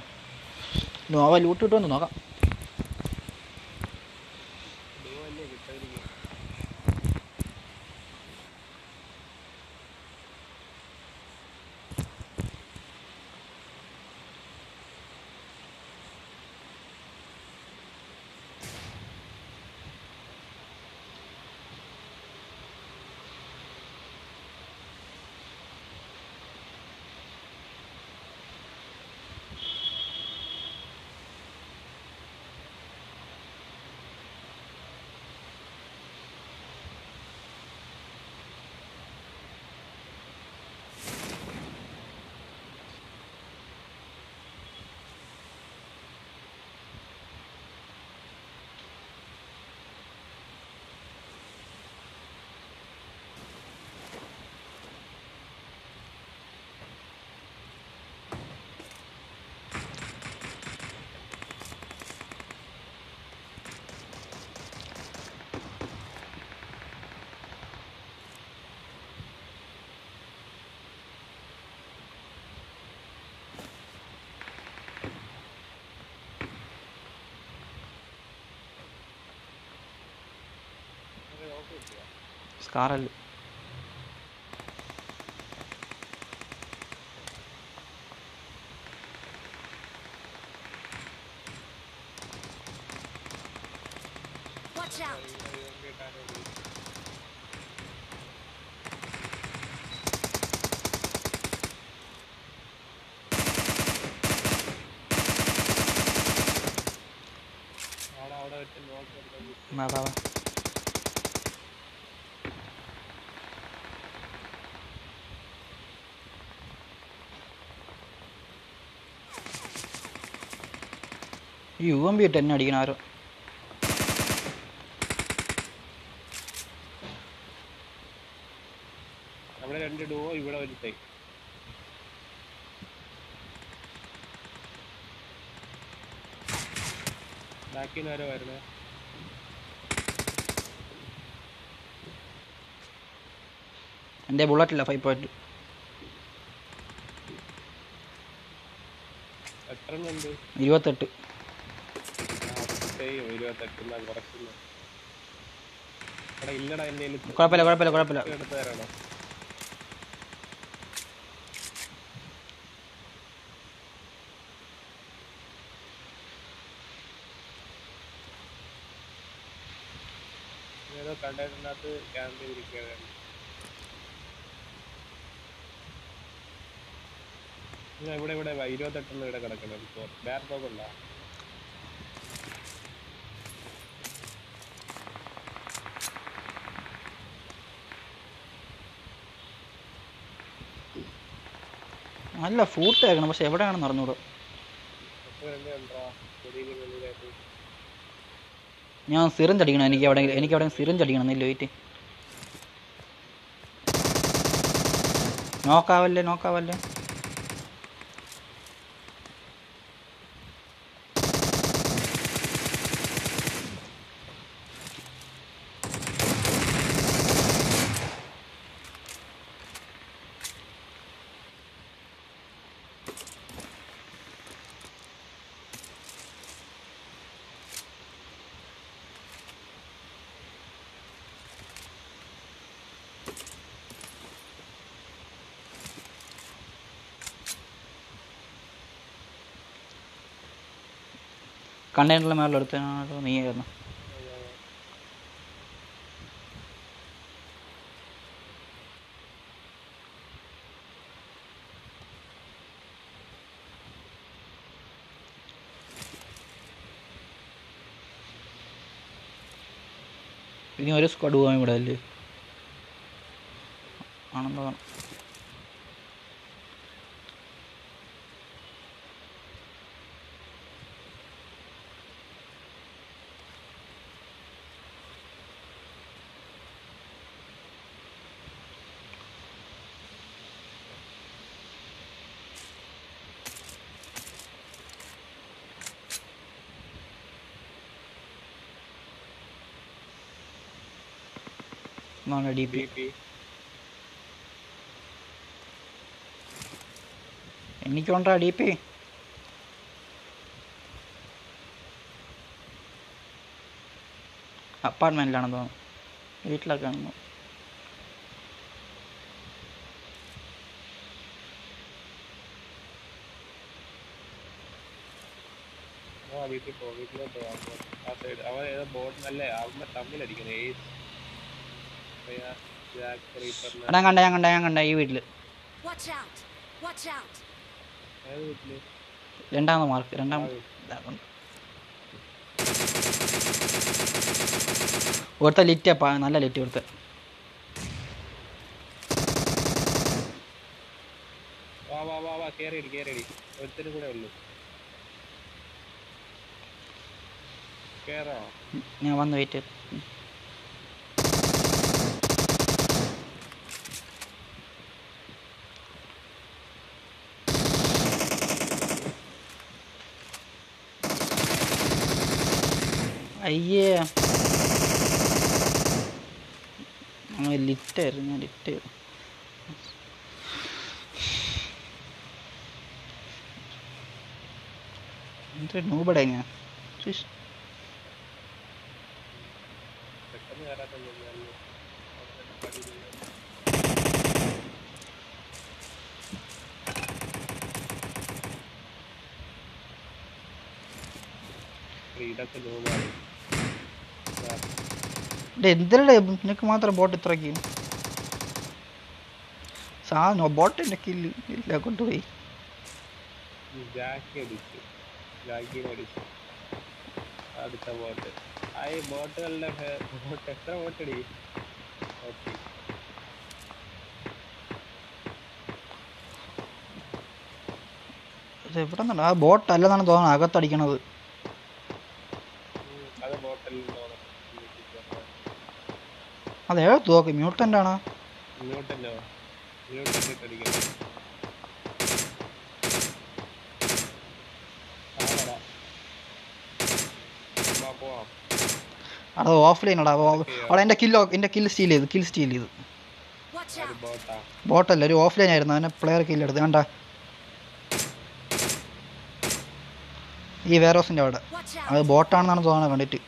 നോവ ലൂട്ട് കിട്ടുമെന്ന് നോക്കാം ഡുവോ അല്ലേ കിട്ടാതിരിക്കും കിട്ടിയ സ്കാറല്ല Watch out! അവിടെ അവിടെ വെച്ച് നോക്കി വാ വാ വാ ഈ യു എം ബി ഇട്ട് എന്നെ അടിക്കണം ആരോ അവിടെ രണ്ട് ഡുവോ ഇവിടെ ഒരു തൈ ബാക്കിൽ നിന്ന് ആരോ വരണേ എൻ്റെ ബുള്ളറ്റില്ല ഫൈവ് പോയിന്റ് എത്ര എണ്ണം ഉണ്ട് ഇരുപത്തെട്ട് ചെയ്യും ഇരുപത്തെട്ട് കുറയ്ക്കുന്നു അവിടെ ഇല്ലടാ എൻ്റെ കുഴപ്പമില്ല കുഴപ്പമില്ല കുഴപ്പമില്ല എടുത്ത് തരണോ ഏതോ കണ്ടെയ്നറിനകത്ത് ക്യാമ്പ് ചെയ്തിരിക്കുകയാണ് ഇല്ല, ഇവിടെ ഇവിടെ വാ, ഇരുപത്തെട്ടെണ്ണം ഇവിടെ കിടക്കണം വേറെ തോക്കുണ്ടോ നല്ല ഫൂട്ട് കേൾക്കണം പക്ഷെ എവിടെയാണെന്ന് അറിഞ്ഞൂടോ എത്ര എണ്ണ ഉണ്ടോ ചെടിയിൽ വെളിയിലായിട്ട് ഞാൻ സിറിഞ്ച് അടിക്കണം എനിക്ക് എവിടെ എനിക്ക് എവിടെ സിറിഞ്ച് അടിക്കണം എന്നില്ല വെയിറ്റ് നോക്കാവല്ലേ നോക്കാവല്ലേ കണ്ടെയ്നറിലെ മേലെ എടുത്തോ നീ ആയിരുന്നു ഇനി ഒരു സ്ക്വാഡ് പോകാൻ ഇവിടെ അല്ലേ ആണെന്ന് തോന്നുന്നു എന്നാണ് ഡി പി ബി പി എനിക്കുണ്ടാ ഡി പി അപ്പാർട്ട്മെൻറ്റിലാണെന്ന് തോന്നുന്നു വീട്ടിലൊക്കെ ആണെന്ന് തോന്നുന്നു ആ വീട്ടിൽ പോ വീട്ടിലോട്ട് പോവാം ആ സൈഡ് അവൻ ഏതോ ബോർഡിനല്ലേ അവന്മാർ തമ്മിലടിക്കുന്നത് ഏസ് ജാക്ക് റീപ്പറിന് എടാ കണ്ട ഞാൻ കണ്ട ഞാൻ കണ്ട ഈ വീട്ടിൽ Watch out! Watch out! ഏത് വീട്ടില് രണ്ടാമത് മാർക്ക് രണ്ടാമത് ഒരുത്ത ലിറ്റ് അപ്പാ നല്ല ലിറ്റ് കൊടുത്ത വാ വാ വാ വാ കേറിയടി കേറിയടി ഒരുത്തരും കൂടെ ഉള്ളു കേറോ ഞാൻ വന്ന് വെയിറ്റ് അയ്യേ ലിറ്റായിരുന്നു ഞാൻ ലിറ്റ് എന്തൊരു നൂബടെ ഞാൻ ശ്ശ്. പെട്ടെന്ന് കയറാത്തൊന്നും ഇതൊക്കെ നോമാണ് ഡേ എന്തിനടെ നിനക്ക് മാത്രം ബോട്ട് ഇത്രയ്ക്ക് സാധനം ബോട്ടിന്റെ കില്ല് ഇല്ല കൊണ്ടുപോയി ജാക്കി അടിച്ചു ജാക്കിനെ അടിച്ചു അടുത്ത ബോട്ട് ആ ഈ ബോട്ടുകളുടെ ബോട്ട് എത്ര ബോട്ട് അടി ഓക്കെ ഇത് എവിടെ നിന്നാണ് ആ ബോട്ട് അല്ലെന്നാണ് തോന്നുന്നത് അകത്തടിക്കണത് അത് ബോട്ടിൽ അത് ഏത് തോക്ക് മ്യൂട്ടൻ്റ് ആണ് ന്യൂട്ടനോ ന്യൂട്ടൻ അടിക്കണം ആണോടാ വാ, പോവാം അത് ഓഫ്ലൈൻ അടാ അവിടെ എൻ്റെ കില്ലോ എൻ്റെ കില്ല് സ്റ്റീൽ ചെയ്ത് കിൽ സ്റ്റീൽ ചെയ്ത് Watch ഒരു out! ബോട്ടാ ബോട്ടല്ല ഒരു ഓഫ്ലൈൻ ആയിരുന്നു അവനെ പ്ലെയർ കില്ല് എടുത്ത് കണ്ട ഈ വേറോസിൻ്റെ അവിടെ Watch അത് out! ബോട്ടാണെന്നാണ് തോന്നുന്നത് കണ്ടിട്ട്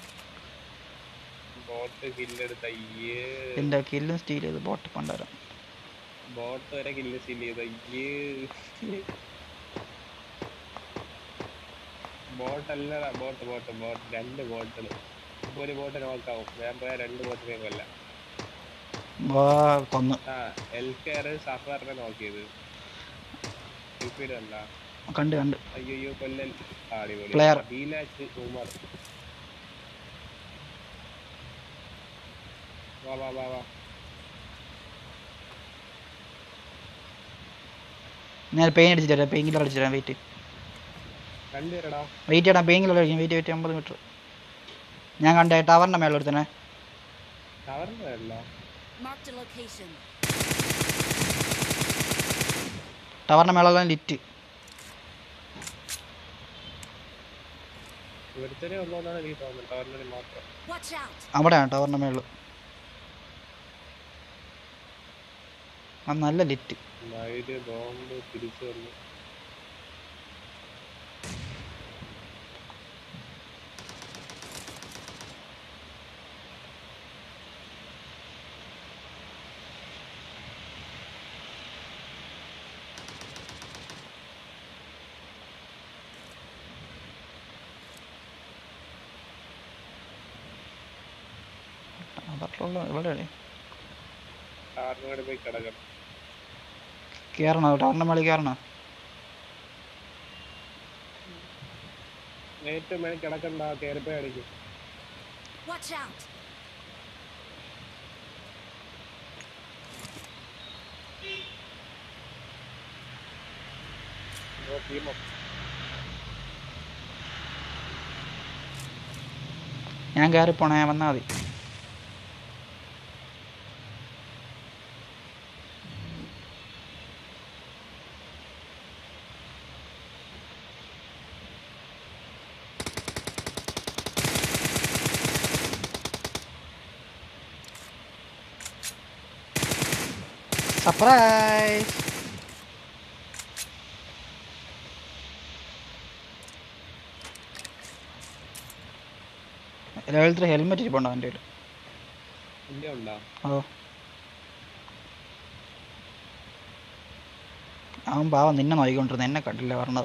ബോട്ട് കില്ലെടുത്ത അയ്യേ എൻ്റെ കില്ലും സ്റ്റീൽ ചെയ്ത് ബോട്ട് കൊണ്ടുവരാം ബോട്ട് വരെ കില്ല് സീൽ ചെയ്ത അയ്യേ ബോട്ടല്ലടാ ബോട്ട് ബോട്ട് ബോട്ട് രണ്ട് ബോട്ടുകൾ ഒരു ബോട്ട് നോക്കാവും ഞാൻ പോയാൽ രണ്ട് ബോട്ടിനെ കൊല്ലാം വാ കൊന്ന് ആ എൽ കെയർ സഫറിനെ നോക്കിയത് അല്ല കണ്ട് കണ്ട് അയ്യോ കൊല്ലൽ അടിപൊളി Player. ഡീലാച്ച് ഉമർ വാ വാ വാ വാ ഞാൻ പെയിൻ അടിച്ചിട്ട് തരാം പെയിൻ കില്ലർ അടിച്ചു തരാം വെയിറ്റ് രണ്ടുപേരടാ വെയിറ്റ് ചെയ്യണം പെയിൻ കില്ലർ അടിക്കും വെയിറ്റ് വെയിറ്റ് അമ്പത് മീറ്റർ ഞാൻ കണ്ടേ ടവറിൻ്റെ മേലെ എടുത്തനെ ടവറിന്റെ അല്ല Marked a location. ടവറിൻ്റെ മേളെല്ലാം ലിറ്റ് ഒരുത്തരെ ഉള്ളതെന്നാണ് എനിക്ക് തോന്നുന്നത് ടവറിന്റെ മാത്രം Watch out! അവിടെയാണ് ടവറിൻ്റെ മേളിൽ അത് നല്ല ലിറ്റ് മയില് ബോംബ് തിരിച്ചു വന്നു ടവറിലുള്ള എവിടെയാണ് കാറിനോട് പോയി കിടക്കണം കയറണോ ടവറിൻ്റെ മേളിൽ കയറണോ ഏറ്റവും മേലെ കിടക്കണ്ട കയറിപ്പോയി അടിക്കും Watch out! ടീമോ ഞാൻ കയറി പോണേ വന്നാൽ മതി സർപ്രൈസ് ലെവൽ ത്രീ ഹെൽമെറ്റ് ഇരിപ്പുണ്ടോ എൻ്റെ കയ്യിൽ ഇല്ല ഉണ്ടോ ഓ അവൻ പാവം നിന്നെ നോക്കിക്കൊണ്ടിരുന്നു എന്നെ കണ്ടില്ല പറഞ്ഞത്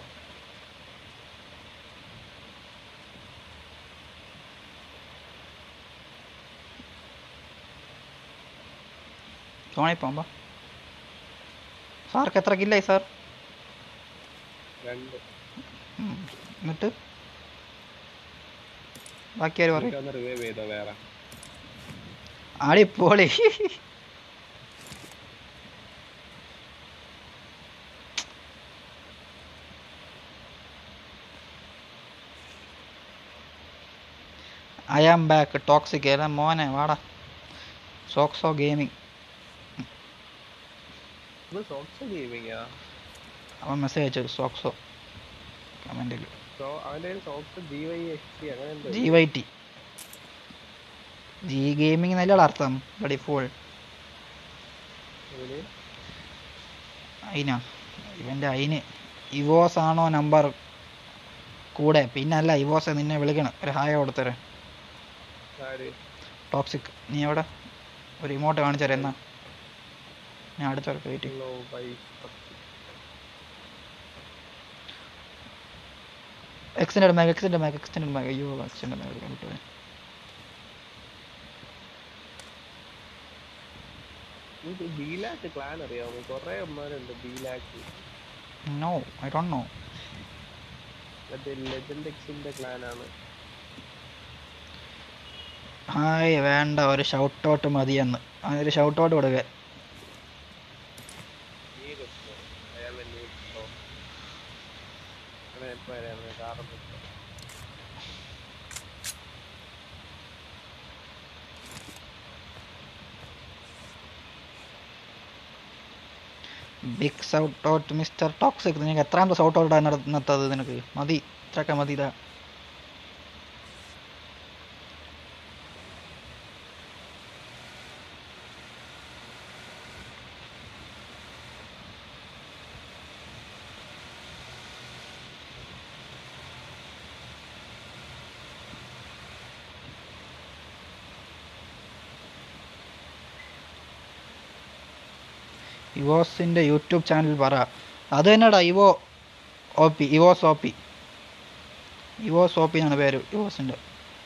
തോണിപ്പോമ്പോ സാർക്ക് എത്ര കില്ലായി സാർ രണ്ട് ഉം. എന്നിട്ട് ബാക്കി ആര് പറയും ഒന്ന് റിവൈവ് ചെയ്തോ വേറെ അടിപൊളി ഐ ആം ബാക്ക് ടോക്സിക് ഏതാ മോനെ വാടാ സോക്സോ ഗെയിമിംഗ് ഇത് സോക്സ് ഗെയിമിങ്ങാ അവൻ മെസ്സേജ് അയച്ചു സോക്സോ കമൻറ്റിൽ സോ അവന്റെ socks G Y X T അങ്ങനെ എന്തോ G Y T G gaming എന്നല്ലടാ അർത്ഥം ബഡി ഫുൾ ഇതില് അതിനാ ഇവൻ്റെ അതിന് ഇവോസ് ആണോ നമ്പർ കൂടെ പിന്നല്ല ഇവോസ് നിന്നെ വിളിക്കണം ഒരു ഹായ കൊടുത്തരെ ആര് ടോക്സിക് നീ എവിടെ ഒരു ഇമോട്ട് കാണിച്ചു തരാം എന്നാ ഞാൻ അടുത്ത വെയിറ്റ് ലോ ബൈ extend mag extend mag extend mag അയ്യോ എക്സ്റ്റൻഡ് മാഗ് കണ്ടിട്ട് നിങ്ങൾക്ക് ബീലാക്ക് ക്ലാൻ അറിയാമോ കൊറേ അമ്മമാരുണ്ട് ബീലാക്ക് നോ ഐ ഡോണ്ട് നോ മറ്റേ ലെജൻഡ് എക്സിന്റെ ക്ലാനാണ് ഹായ് വേണ്ട ഒരു ഷൗട്ട് ഔട്ട് മതിയെന്ന് അതിനൊരു ഷൗട്ട് ഔട്ട് കൊടുക്കുക നീ കിട്ടോ അയാളെ നീ കിട്ടോ അങ്ങനെ എപ്പോ വരാം കാരണം big shout out mister toxic നിനക്ക് എത്രാമത്തെ ഷൗട്ട് ഔട്ട് നടന്നത് നിനക്ക് മതി ഇത്രയൊക്കെ മതി ഇതാ ഇവോസിൻ്റെ യൂട്യൂബ് ചാനൽ പറ അത് തന്നെടാ Evo O P Evos O P Evos O P എന്നാണ് പേര് ഇവോസിൻ്റെ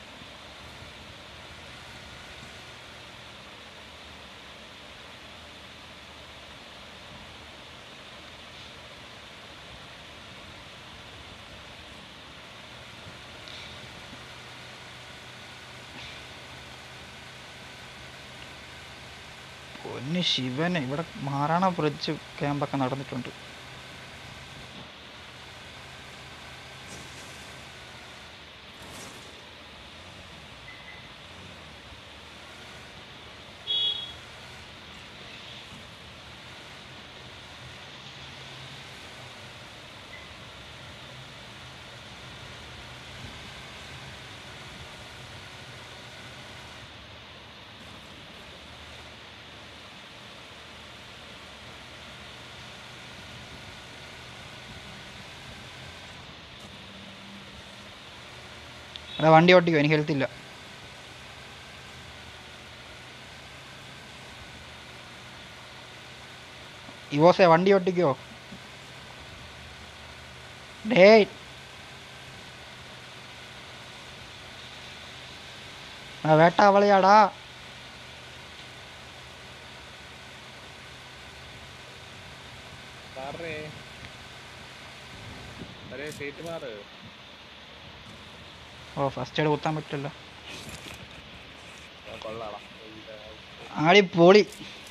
പൊന്ന് ശിവനെ ഇവിടെ മാറാണ ബ്രിഡ്ജ് ക്യാമ്പൊക്കെ നടന്നിട്ടുണ്ട് അല്ല വണ്ടി ഓട്ടിക്കോ എനിക്ക് ഹെൽത്ത് ഇല്ല ഇവോസേ വണ്ടി ഓട്ടിക്കോ ഡേയ് ആ വേട്ട അവളയാടാ സാറേ അരേ സീറ്റ് മാറ് ഓ ഫസ്റ്റ് എയ്ഡ് കുത്താൻ പറ്റില്ല ആ, കൊള്ളാടാ എന്താ ആടി പോളി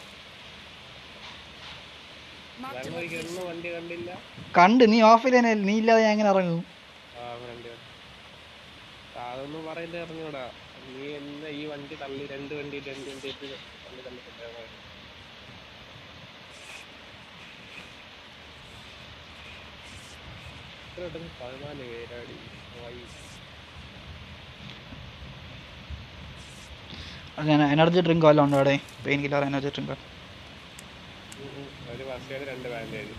Marked a ഞങ്ങൾക്ക് location. ഒന്നും വണ്ടി കണ്ടില്ല കണ്ട് നീ ഓഫിൽ തന്നെ നീ ഇല്ലാതെ ഞാൻ എങ്ങനെ ഇറങ്ങും ആ വണ്ടി അതൊന്നും പറയണ്ട അറിഞ്ഞൂടാ നീ എന്നെ ഈ വണ്ടി തള്ളി രണ്ട് വണ്ടി രണ്ട് വണ്ടി ഇട്ട് തള്ളി തള്ളി കൊണ്ടുപോകാൻ ഇത്ര പെട്ടെന്ന് പതിനാല് പേരാടി വൈ ഞാൻ എനർജി ഡ്രിങ്ക് വല്ലതും ഉണ്ടോ അവിടെ പെയിൻ കില്ലർ എനർജി ഡ്രിങ്ക് ഒരു ഫസ്റ്റ് എയ്ഡ് രണ്ട് ബാൻഡേജ്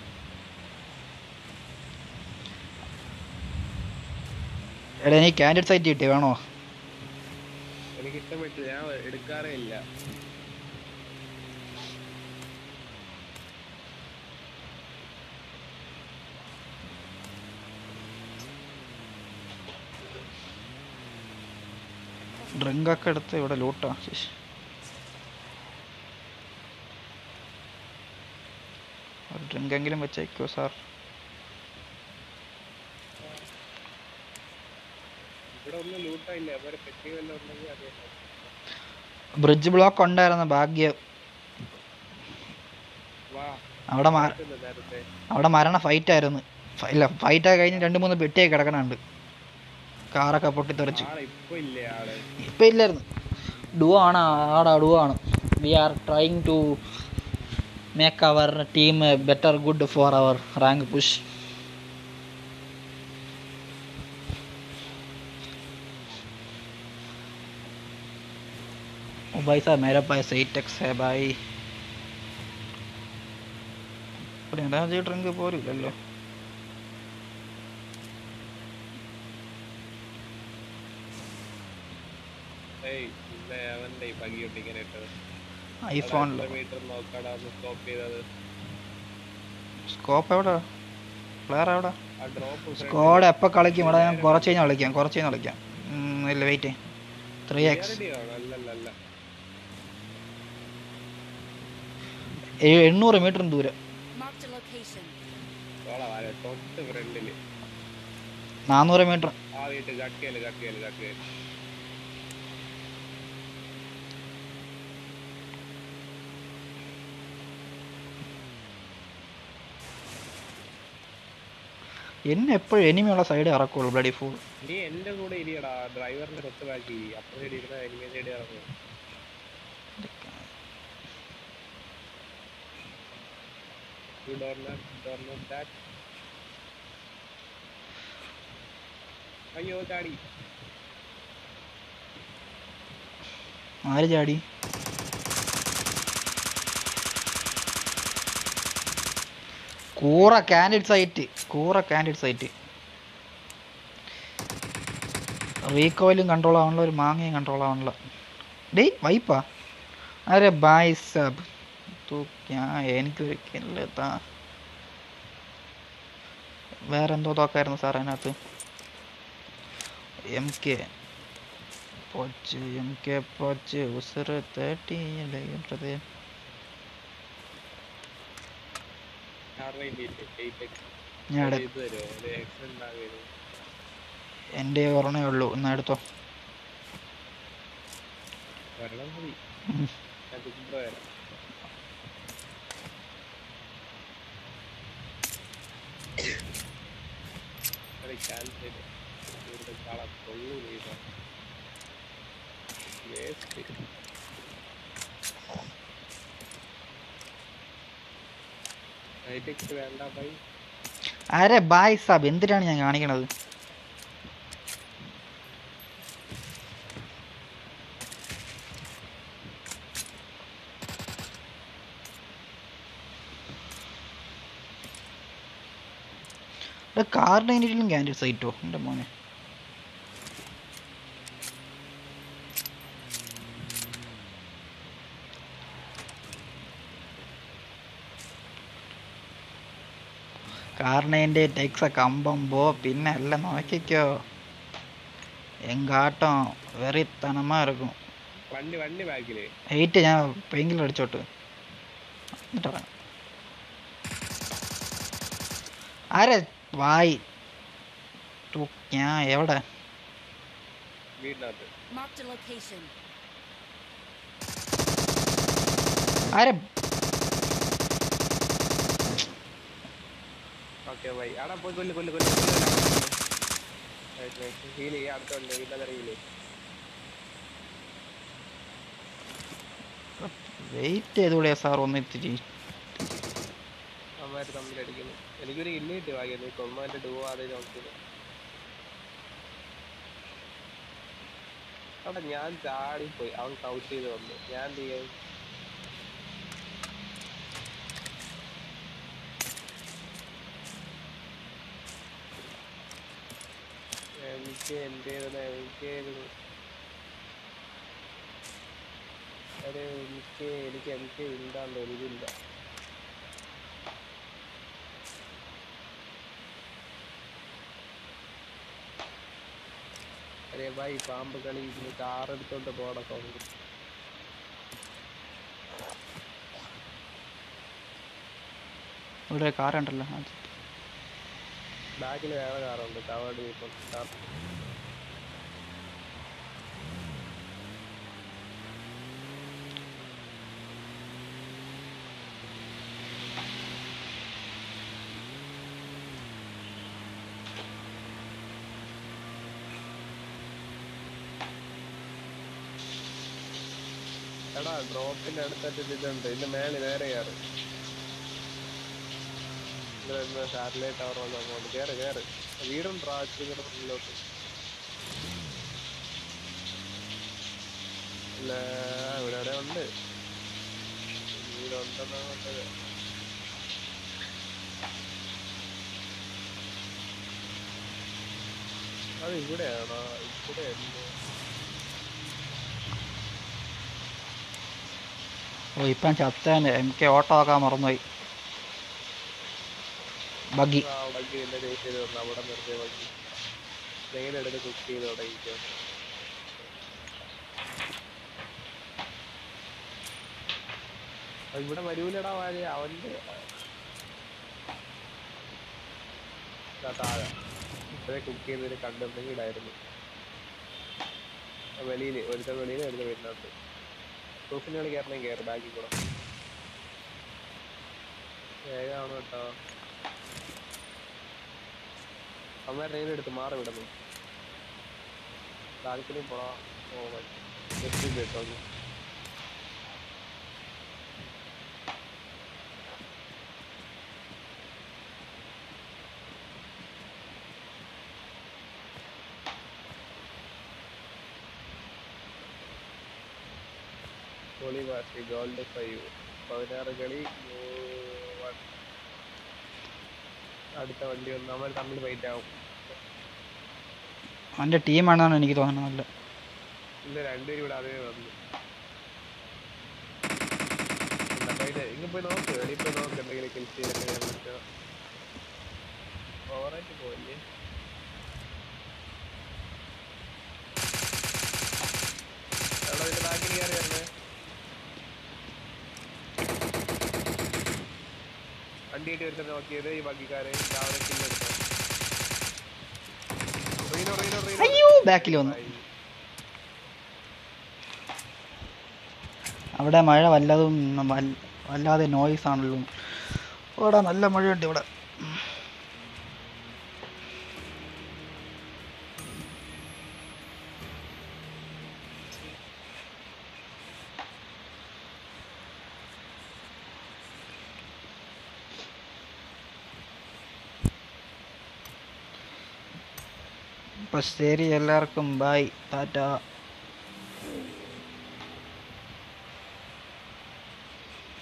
എടാ നീ കാൻഡിഡ് സൈറ്റ് കിട്ടി വേണോ എനിക്ക് ഇഷ്ടപ്പെട്ടില്ല ഞാൻ എടുക്കാറേ ഇല്ല ഡ്രിങ്ക് ഒക്കെ എടുത്ത് ഇവിടെ ലൂട്ടാ ശിശ് ഒരു ഡ്രിങ്ക് എങ്കിലും വെച്ചേക്കോ സാർ ഇവിടെ ഒന്നും ലൂട്ടായില്ല അവരെ പെറ്റി വല്ലതും ഉണ്ടെങ്കിൽ അറിയാം ബ്രിഡ്ജ് ബ്ലോക്ക് ഉണ്ടായിരുന്ന ഭാഗ്യം വാ അവിടെ മ- ഇതെന്താ നേരത്തെ അവിടെ മരണ ഫൈറ്റ് ആയിരുന്നു ഫ- ഇല്ല ഫൈറ്റ് ആയി കഴിഞ്ഞ് രണ്ട് മൂന്ന് പെട്ടിയൊക്കെ കിടക്കണുണ്ട് കാറൊക്കെ പൊട്ടിത്തെറിച്ച് ആളെ ഇപ്പൊ ഇല്ലേ ആള് ഇപ്പം ഇല്ലായിരുന്നു ഡുവോ ആണ് ആടാ ഡുവോ ആണ് we are trying to make our team better good for our rank push ओ भाई साहब मेरे पास एट एक्स है भाई ഒരു എനർജി ഡ്രിങ്ക് പോരില്ലല്ലോ ഏയ് ഇല്ല അവന്റെ ഈ പകി ഒട്ടിക്കാൻ ഇട്ടത് ഐഫോണിൽ മീറ്റർ നോക്കാടാ ഒന്ന് സ്റ്റോപ്പ് ചെയ്തത് സ്കോപ്പ് എവിടെ പ്ലെയർ എവിടെ ആ ഡ്രോപ്പ് സ്കോഡ് എപ്പോൾ കളിക്കും ഇവിടെ ഞാൻ കുറച്ച് കഴിഞ്ഞ് കളിക്കാം കുറച്ച് കഴിഞ്ഞ് കളിക്കാം ഉം, ഇല്ല വെയിറ്റ് ത്രീ എക്സ് അല്ലല്ല എണ്ണൂറ് മീറ്റർ ദൂരം Marked a location. ഓളാ വാല തൊട്ട് ഫ്രണ്ടില് നാനൂറ് മീറ്റർ ആ വീട്ട് കട്ടിയല് കട്ടിയല് കട്ടിയല് എന്നെ എപ്പോഴും എനിമിയുള്ള സൈഡ് ഇറക്കുള്ളൂ ബ്ലഡി ഫുൾ നീ എന്റെ കൂടെ ഇരിയടാ ഡ്രൈവറിന്റെ തൊട്ട് ബാക്കി അപ്പുറം ഇരിക്കുന്ന എനിമേ സൈഡ് ഇറങ്ങും You don't know, don't know that. അയ്യോ ചാടി ആര് ചാടി കൂറ കാൻഡിഡ് സൈറ്റ് കൂറ കാൻഡിഡ് സൈറ്റ് റീകോയിലും കൺട്രോൾ ആവണല്ലോ ഒരു മാങ്ങയും കൺട്രോൾ ആവണല്ലോ ഡേയ് വൈപ്പാ അരെ ബായ് സബ് തൂ ക്യാ എനിക്കൊരു കില്ല് താ വേറെന്തോ തോക്കായിരുന്നു സാർ അതിനകത്ത് എം കെ പൊച്ച് എം കെ പൊച്ച് ഉസറ് തേട്ടിയത് കാരണം ഇല്ലേ എയ്റ്റ് ഞാൻ എടു- ഇത് തരുമോ ഒരു എക്സെന്റ് ആകുമോ എൻ്റെ ഓർമ്മേ ഉള്ളൂ എന്നാ എടുത്തോ വരണം മതി ഉം. ഞാൻ തുമ്പ വരാം അത് cancel. ഇവിടുത്തെ കള കൊള്ളു ചെയ്ത വേസ്റ്റ് ഹൈടെക്സ് വേണ്ട ബൈ അരെ ബായ് സാബ് എന്തിനാണ് ഞാൻ കാണിക്കണത് കാർ ഡൈനിലും ക്യാൻഡിഡ് സൈറ്റോ എൻ്റെ മോനെ കാർണേൻ്റെ ടെക്സ കമ്പമ്പോ പിന്നെ എല്ലാം നോക്കിക്കോ എങ്കാട്ടം വെറിത്തനമാ இருக்கும் വണ്ടി വണ്ടി ബാക്കില് എയ്റ്റ് ഞാൻ പെയിങ്കിൽ അടിച്ചോട്ട് എന്നിട്ട് ഇറങ്ങാം. ആരെ വായി തു, ഞാൻ എവിടെ വീടിനകത്ത് Marked a location. ആരെ ഓക്കെ ബൈ അവിടെ പോയി കൊല്ല് കൊല്ല് കൊല്ല് ഹീൽ ചെയ്യാം അടുത്തുണ്ട് വീട്ടിലത്തെ ഹീൽ വെയിറ്റ് ചെയ്തൂടെ സാർ ഒന്ന് ഇത്തിരി അമ്മമാര് തമ്മിൽ അടിക്കുന്നു എനിക്കൊരു ഇല്ല കിട്ടി ഭാഗ്യം നീ കൊമ്മന്റെ ഡുവോ ആദ്യം നോക്കിയത് അവിടെ ഞാൻ ചാടിപ്പോയി അവൻ കൗട്ട് ചെയ്ത് വന്നു ഞാൻ എന്ത് ചെയ്യാൻ എനിക്ക് എന്തേന്ന് എനിക്കായിരുന്നു ഒരു എനിക്ക് എനിക്ക് എനിക്ക് ഉണ്ടാന്ന് ഒരിതില്ല അരേ ഭായി പാമ്പ് കളി ഇന്ന് കാർ എടുത്തോണ്ട് പോണ സൗണ്ട് ഇവിടെ കാർ ഉണ്ടല്ലോ അത് ബാക്കിൽ വേറെ കാറുണ്ട് കവേർഡ് ഇപ്പം കാർ എടാ ഡ്രോപ്പിന്റെ അടുത്തായിട്ട് ഇതുണ്ട് ഇതിന്റെ മേളിൽ നേരെ കയറ് സാറ്റലൈറ്റ് ടവർ വന്ന് അങ്ങോട്ട് കയറ് കയറ് വീടുണ്ടോ ആച്ചിരിയുടെ ഫ്രണ്ടിലോട്ട് ഇല്ല ഇവിടെ എവിടെ ഉണ്ട് വീടുണ്ടെന്നാണ് കണ്ടത് അത് ഇവിടെയാണോ ഇവിടെ ഓ ഇപ്പം ചത്തേനെ എം കെ ഓട്ടോ ആക്കാൻ മറന്നുപോയി ബഗ്ഗി ആ ബഗ്ഗി എന്നെ ചേസ് ചെയ്ത് വന്നു അവിടെ നിർത്തിയ ബഗ്ഗി നേരെടുത്ത് കുക്ക് ചെയ്ത് തുടങ്ങിക്കോ അത് ഇവിടെ വരൂലടാ വാഴ അവന്റെ ദാ താഴെ ഇപ്പഴേ കുക്ക് ചെയ്തതിന് കണ്ടിട്ടുണ്ടെങ്കിൽ ഇടായിരുന്നു വെളിയിൽ ഒരുത്തൻ വെളിയിൽ ഒരുത്തൻ വീട്ടിനകത്ത് പ്രൂഫിന് കളി കയറണമെങ്കിൽ കയറി ബാഗിൽ കൂടെ വേഗമാണ് കേട്ടോ അമ്മ ട്രെയിൻ എടുത്ത് മാറി വിടുന്നു താല്പര്യം പോടാ ഓ ജസ്റ്റ് കേട്ടോ ഗോളി വാശി ഗോൾഡ് ഫൈവ് പതിനാറ് കളി മൂ- വൺ. അടുത്ത വണ്ടി വന്ന് നമ്മൾ തമ്മിൽ ഫൈറ്റ് ആവും അവൻ്റെ ടീമാണെന്നാണ് എനിക്ക് തോന്നുന്നത് നല്ല ഇല്ല രണ്ടുപേരും ഇവിടെ അതേ വന്നു എന്നാ fight ആയി. ഇങ്ങ് പോയി നോക്ക് വെളിയിൽ പോയി നോക്ക് എന്തെങ്കിലും കിൽ ചെയ്തൊക്കെ ചെയ്യാൻ പറ്റുമോ ഓവറായിട്ട് പോയില്ലേ എടാ ഇതിന്റെ ബാക്കിൽ കയറി വരണേ വണ്ടിയായിട്ട് വരുന്നത് നോക്കിയത് ഈ ബാക്കിക്കാരെ രാവിലെ കില്ലെടുത്തോ റീനോ റീനോ റീനോ അയ്യോ ബാക്കിൽ വന്നു ആയി. അവിടെ മഴ വല്ലതും വൽ- വല്ലാതെ നോയ്സ് ആണല്ലോ ഇവിടെ നല്ല മഴയുണ്ട് ഇവിടെ അപ്പോൾ ശരി എല്ലാവർക്കും ബൈ ടാറ്റ